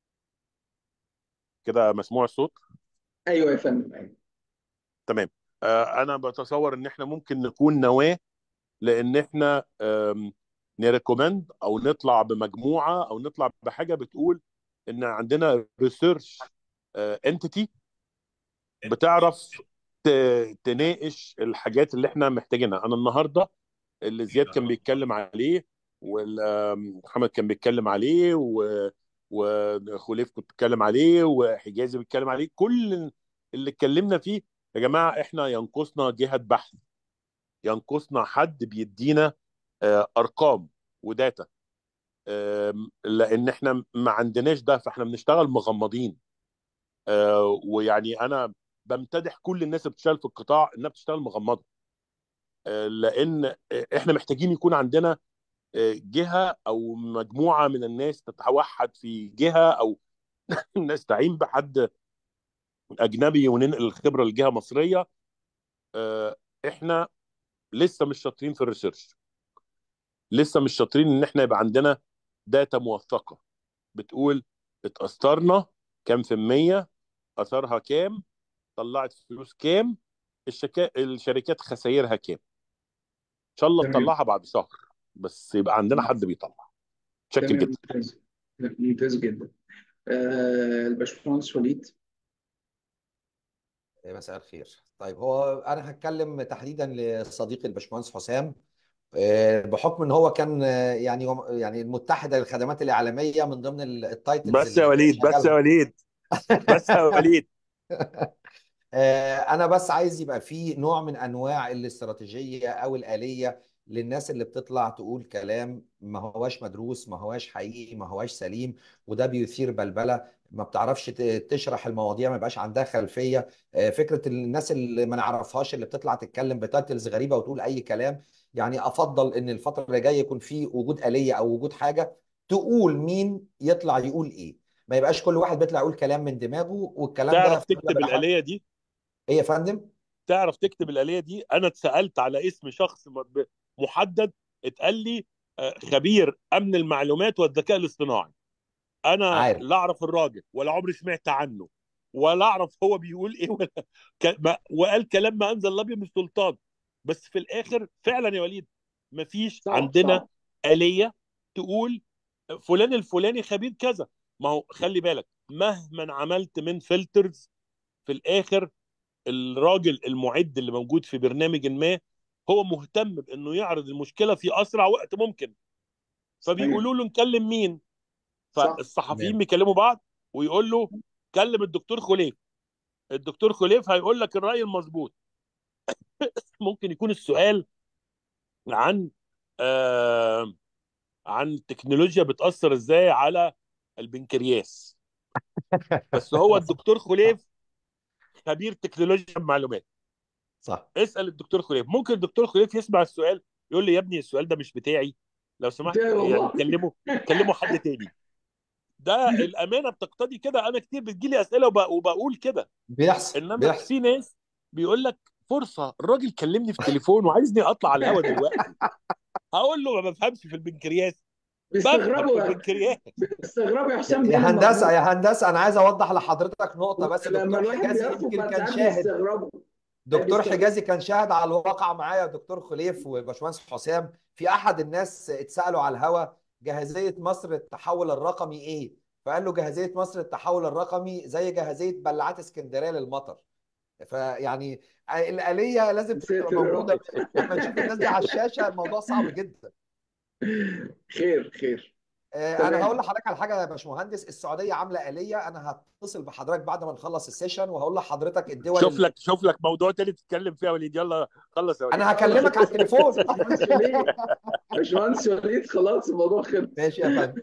كده مسموع الصوت ايوه يا فندم ايوه تمام آه، انا بتصور ان احنا ممكن نكون نواه لان احنا آم، نريكومند او نطلع بمجموعه او نطلع بحاجه بتقول ان عندنا ريسيرش انتيتي بتعرف ت- تناقش الحاجات اللي احنا محتاجينها انا النهارده اللي زياد كان بيتكلم عليه ومحمد كان بيتكلم عليه و- وخليف كنت بيتكلم عليه وحجازي بيتكلم عليه كل اللي اتكلمنا فيه يا جماعه احنا ينقصنا جهه بحث ينقصنا حد بيدينا آه، ارقام وداتا آم، لان احنا ما عندناش ده فاحنا بنشتغل مغمضين آه، ويعني انا بمتدح كل الناس اللي بتشتغل في القطاع انها بتشتغل مغمضه آه، لان آه، احنا محتاجين يكون عندنا آه، جهه او مجموعه من الناس تتوحد في جهه او نستعين بحد اجنبي وننقل الخبره لجهه مصريه آه، احنا لسه مش شاطرين في الريسيرش لسه مش شاطرين ان احنا يبقى عندنا داتا موثقه بتقول اتأثرنا كام في المية اثرها كام طلعت فلوس كام الشكا... الشركات خسائرها كام ان شاء الله تمام تطلعها بعد شهر بس يبقى عندنا حد بيطلع شكل تمام جدا ممتاز ممتاز جدا آه، الباشمهندس وليد مساء الخير طيب هو انا هتكلم تحديدا لصديقي الباشمهندس حسام آه، بحكم ان هو كان آه، يعني يعني المتحده للخدمات الاعلاميه من ضمن ال- التايتلز بس يا اللي وليد بس يا شغالها وليد بس يا وليد آه، انا بس عايز يبقى في نوع من انواع الاستراتيجيه او الاليه للناس اللي بتطلع تقول كلام ما هواش مدروس ما هواش حقيقي ما هواش سليم وده بيثير بلبله ما بتعرفش ت- تشرح المواضيع ما بقاش عندها خلفيه آه، فكره الناس اللي ما نعرفهاش اللي بتطلع تتكلم بتايتلز غريبه وتقول اي كلام يعني افضل ان الفتره اللي جايه يكون في وجود اليه او وجود حاجه تقول مين يطلع يقول ايه ما يبقاش كل واحد بيطلع يقول كلام من دماغه والكلام ده تعرف في اغلب تكتب الاحوال الآلية دي ايه يا فندم تعرف تكتب الآلية دي انا اتسألت على اسم شخص م- محدد اتقال لي آه، خبير امن المعلومات والذكاء الاصطناعي انا عارف لا اعرف الراجل ولا عمري سمعت عنه ولا اعرف هو بيقول ايه ولا ك... ما... وقال كلام ما انزل الله به من سلطان بس في الاخر فعلا يا وليد مفيش صعب عندنا صعب آلية تقول فلان الفلاني خبير كذا ما هو خلي بالك مهما عملت من فلترز في الاخر الراجل المعد اللي موجود في برنامج ما هو مهتم بانه يعرض المشكله في اسرع وقت ممكن صحيح فبيقولوا له نكلم مين صح فالصحفيين تمام بيكلموا بعض ويقول له كلم الدكتور خليف الدكتور خليف هيقول لك الرأي المظبوط ممكن يكون السؤال عن آه عن التكنولوجيا بتأثر ازاي على البنكرياس بس هو الدكتور خليف خبير تكنولوجيا معلومات صح اسأل الدكتور خليف ممكن الدكتور خليف يسمع السؤال يقول لي يا ابني السؤال ده مش بتاعي لو سمحت بتاعي يعني والله كلمه كلمه حد تاني ده الامانه بتقتضي كده انا كتير بتجيلي اسئله وب- وبقول كده بيحصل انما بيحصل في ناس بيقول لك فرصه الراجل كلمني في التليفون وعايزني اطلع على الهوا دلوقتي هقول له ما بفهمش في البنكرياس بفهم في بيستغربوا البنكرياس بيستغربوا يا حسام يا ليه هندسه المظبوط يا هندسه انا عايز اوضح لحضرتك نقطه بس لما دكتور الواحد حجازي بيرفض يمكن بقى كان ساعات شاهد بيستغربوا دكتور بيستغربوا حجازي كان شاهد على الواقع معايا دكتور خليف وباشمهندس حسام في احد الناس اتسالوا على الهوا جاهزيه مصر التحول الرقمي ايه فقال له جاهزيه مصر التحول الرقمي زي جاهزيه بلعات اسكندريه للمطر فيعني الآلية لازم تبقى ساتر يا موجودة رب لما نشوف الناس دي على الشاشة الموضوع صعب جدا خير خير آه، انا هقول تمام لحضرتك على حاجه يا باشمهندس السعوديه عامله آلية انا هتصل بحضرتك بعد ما نخلص السيشن وهقول لحضرتك الدول شوف اللي لك شوف لك موضوع تاني تتكلم فيه يا وليد يلا خلص يا وليد انا هكلمك على التليفون باشمهندس وليد باشمهندس وليد خلاص الموضوع خلص ماشي يا فندم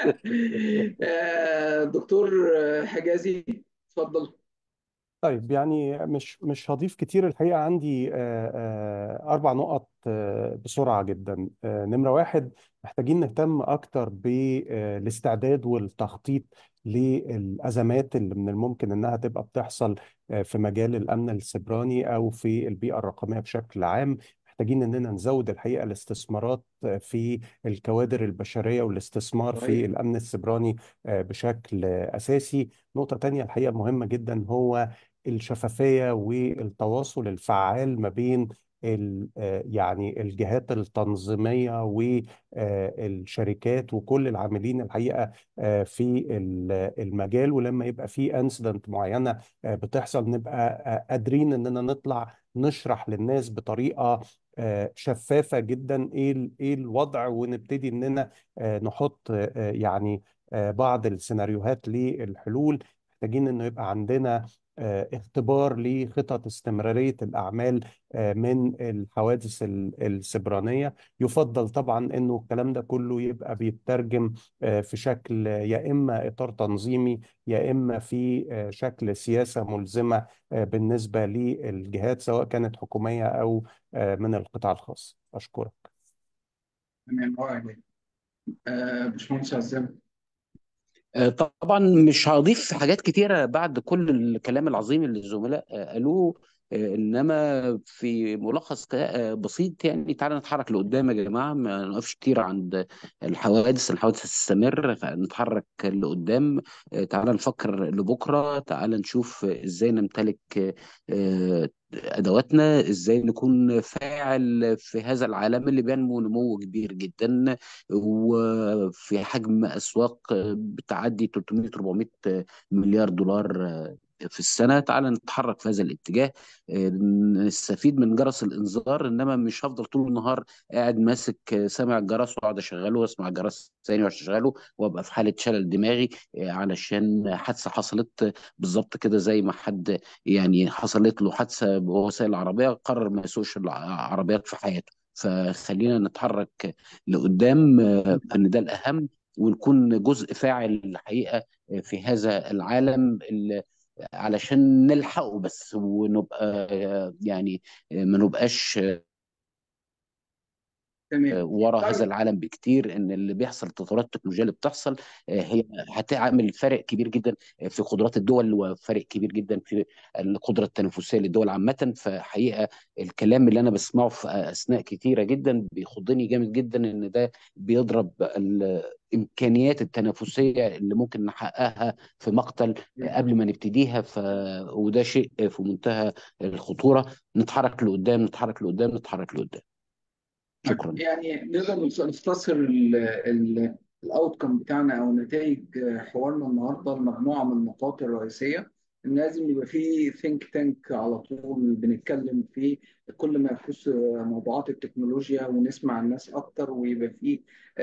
آه، دكتور حجازي اتفضل طيب يعني مش مش هضيف كتير الحقيقة عندي آه، آه، أربع نقط آه، بسرعة جدا آه، نمرة واحد محتاجين نهتم أكتر بالاستعداد والتخطيط للأزمات اللي من الممكن إنها تبقى بتحصل آه، في مجال الأمن السيبراني أو في البيئة الرقمية بشكل عام محتاجين إننا نزود الحقيقة الاستثمارات آه، في الكوادر البشرية والاستثمار في صحيح الأمن السيبراني آه، بشكل آه، أساسي نقطة تانية الحقيقة مهمة جدا هو الشفافية والتواصل الفعال ما بين ال- آه، يعني الجهات التنظيمية والشركات وكل العاملين الحقيقة آه، في ال- المجال ولما يبقى في انسيدنت معينة آه، بتحصل نبقى آه، قادرين اننا نطلع نشرح للناس بطريقة آه، شفافة جدا ايه ال- ايه الوضع ونبتدي اننا آه، نحط آه، يعني آه، بعض السيناريوهات للحلول محتاجين انه يبقى عندنا آه، اختبار لخطط استمرارية الأعمال آه، من الحوادث ال- السبرانية يفضل طبعا انه الكلام ده كله يبقى بيترجم آه، في شكل يا اما اطار تنظيمي يا اما في آه، شكل سياسة ملزمة آه، بالنسبة للجهات سواء كانت حكومية او آه، من القطاع الخاص اشكرك تمام رائع آه، باشمهندس عزام آه، طبعا مش هضيف حاجات كتيرة بعد كل الكلام العظيم اللي الزملاء آه، قالوه آه، انما في ملخص ك- آه، بسيط يعني تعالى نتحرك لقدام يا جماعة ما نقفش كتير عند الحوادث الحوادث هتستمر نتحرك لقدام آه، تعالى نفكر لبكرة تعالى نشوف ازاي نمتلك آه، ادواتنا ازاي نكون فاعل في هذا العالم اللي بينمو نمو كبير جدا وفي حجم اسواق بتعدي 300 400 مليار دولار في السنه تعال نتحرك في هذا الاتجاه نستفيد من جرس الانذار انما مش هفضل طول النهار قاعد ماسك سامع الجرس واقعد اشغله واسمع الجرس ثاني واشغله وابقى في حاله شلل دماغي علشان حادثه حصلت بالظبط كده زي ما حد يعني حصلت له حادثه بوسائل العربيه قرر ما يسوقش العربيات في حياته فخلينا نتحرك لقدام آه، ان ده الاهم ونكون جزء فاعل الحقيقه في هذا العالم اللي علشان نلحقه بس ونبقى آه، يعني آه، ما نبقاش تمام ورا هذا طيب العالم بكتير ان اللي بيحصل التطورات التكنولوجيه اللي بتحصل آه، هي هتعمل فرق كبير جدا في قدرات الدول وفرق كبير جدا في القدره التنافسيه للدول عامه فحقيقه الكلام اللي انا بسمعه في اثناء كتيره جدا بيخضني جامد جدا ان ده بيضرب الامكانيات التنافسيه اللي ممكن نحققها في مقتل قبل ما نبتديها ف... وده شيء في منتهى الخطوره نتحرك لقدام نتحرك لقدام نتحرك لقدام شكرا يعني نقدر نختصر الاوتكم بتاعنا او نتائج حوارنا النهارده لمجموعه من النقاط الرئيسيه ان لازم يبقى في ثينك تانك على طول بنتكلم فيه كل ما يخص موضوعات التكنولوجيا ونسمع الناس اكتر ويبقى في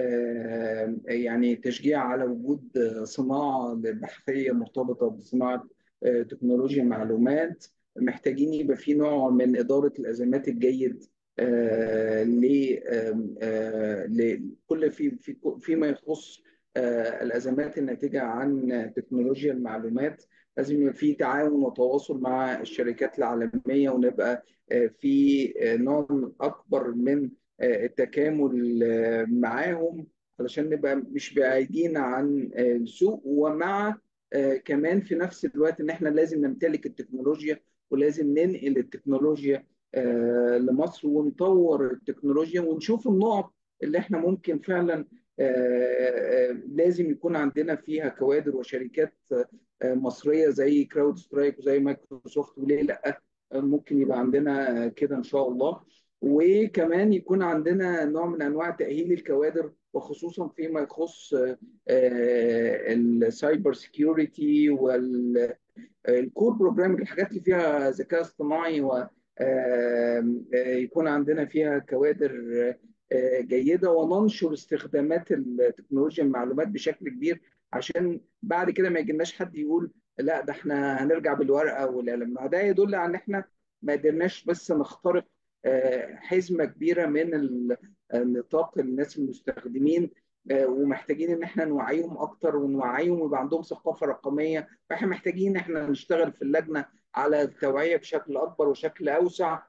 آه، يعني تشجيع على وجود صناعه بحثيه مرتبطه بصناعه آه، تكنولوجيا معلومات محتاجين يبقى في نوع من اداره الازمات الجيد آه، ل آم، آه، لكل في في فيما يخص آه، الازمات الناتجه عن تكنولوجيا المعلومات لازم يبقى في تعاون وتواصل مع الشركات العالميه ونبقى آه، في آه، نوع اكبر من آه، التكامل آه، معاهم علشان نبقى مش بعيدين عن آه، السوق ومع آه، كمان في نفس الوقت ان احنا لازم نمتلك التكنولوجيا ولازم ننقل التكنولوجيا آه، لمصر ونطور التكنولوجيا ونشوف النقط اللي احنا ممكن فعلا آه، آه، لازم يكون عندنا فيها كوادر وشركات آه، مصرية زي كراود سترايك وزي مايكروسوفت وليه لا آه، ممكن يبقى عندنا كده ان شاء الله وكمان يكون عندنا نوع من انواع تأهيل الكوادر وخصوصا فيما يخص آه، آه، السايبر سيكيورتي وال الكور بروجرامينج الحاجات اللي فيها ذكاء اصطناعي و آم، آه، يكون عندنا فيها كوادر آه، جيدة وننشر استخدامات التكنولوجيا المعلومات بشكل كبير عشان بعد كده ما يجيلناش حد يقول لا ده احنا هنرجع بالورقة والقلم ما ده يدل على ان احنا ما قدرناش بس نخترق آه، حزمة كبيرة من ال- نطاق الناس المستخدمين آه، ومحتاجين ان احنا نوعيهم اكتر ونوعيهم ويبقى عندهم ثقافة رقمية فاحنا محتاجين ان احنا نشتغل في اللجنة على التوعية بشكل أكبر وشكل أوسع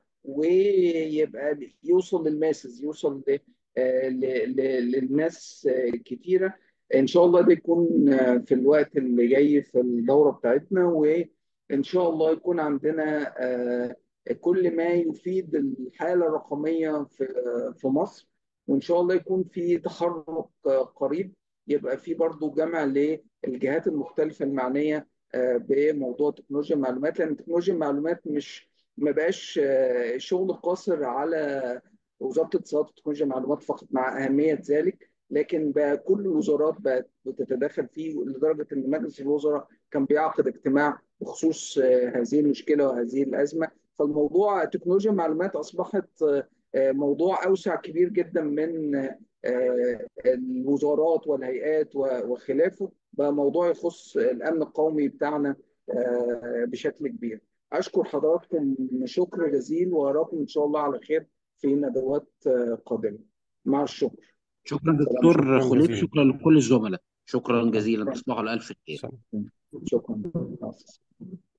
ويبقى يوصل للماسز يوصل ل- آه، ل- ل- للناس آه، كتيرة ان شاء الله ده يكون آه، في الوقت اللي جاي في الدوره بتاعتنا وان شاء الله يكون عندنا آه، كل ما يفيد الحاله الرقميه في في مصر وان شاء الله يكون في تحرك آه، قريب يبقى في برضو جمع للجهات المختلفه المعنيه آه، بموضوع تكنولوجيا المعلومات لان تكنولوجيا المعلومات مش ما بقاش آه، شغل قاصر على وزاره الاتصالات وتكنولوجيا المعلومات فقط مع اهميه ذلك لكن بقى كل الوزارات بقت بتتداخل فيه لدرجه ان مجلس الوزراء كان بيعقد اجتماع بخصوص آه، هذه المشكله وهذه الازمه فالموضوع تكنولوجيا المعلومات اصبحت آه، آه، موضوع اوسع كبير جدا من آه، الوزارات والهيئات و- وخلافه بقى موضوع يخص الامن القومي بتاعنا آه، بشكل كبير اشكر حضراتكم شكر جزيل واراكم ان شاء الله على خير في ندوات آه، قادمه مع الشكر شكرا سلام دكتور شكرا خليف جزيلا شكرا لكل الزملاء شكرا جزيلا تصبحوا على الف خير سلام شكرا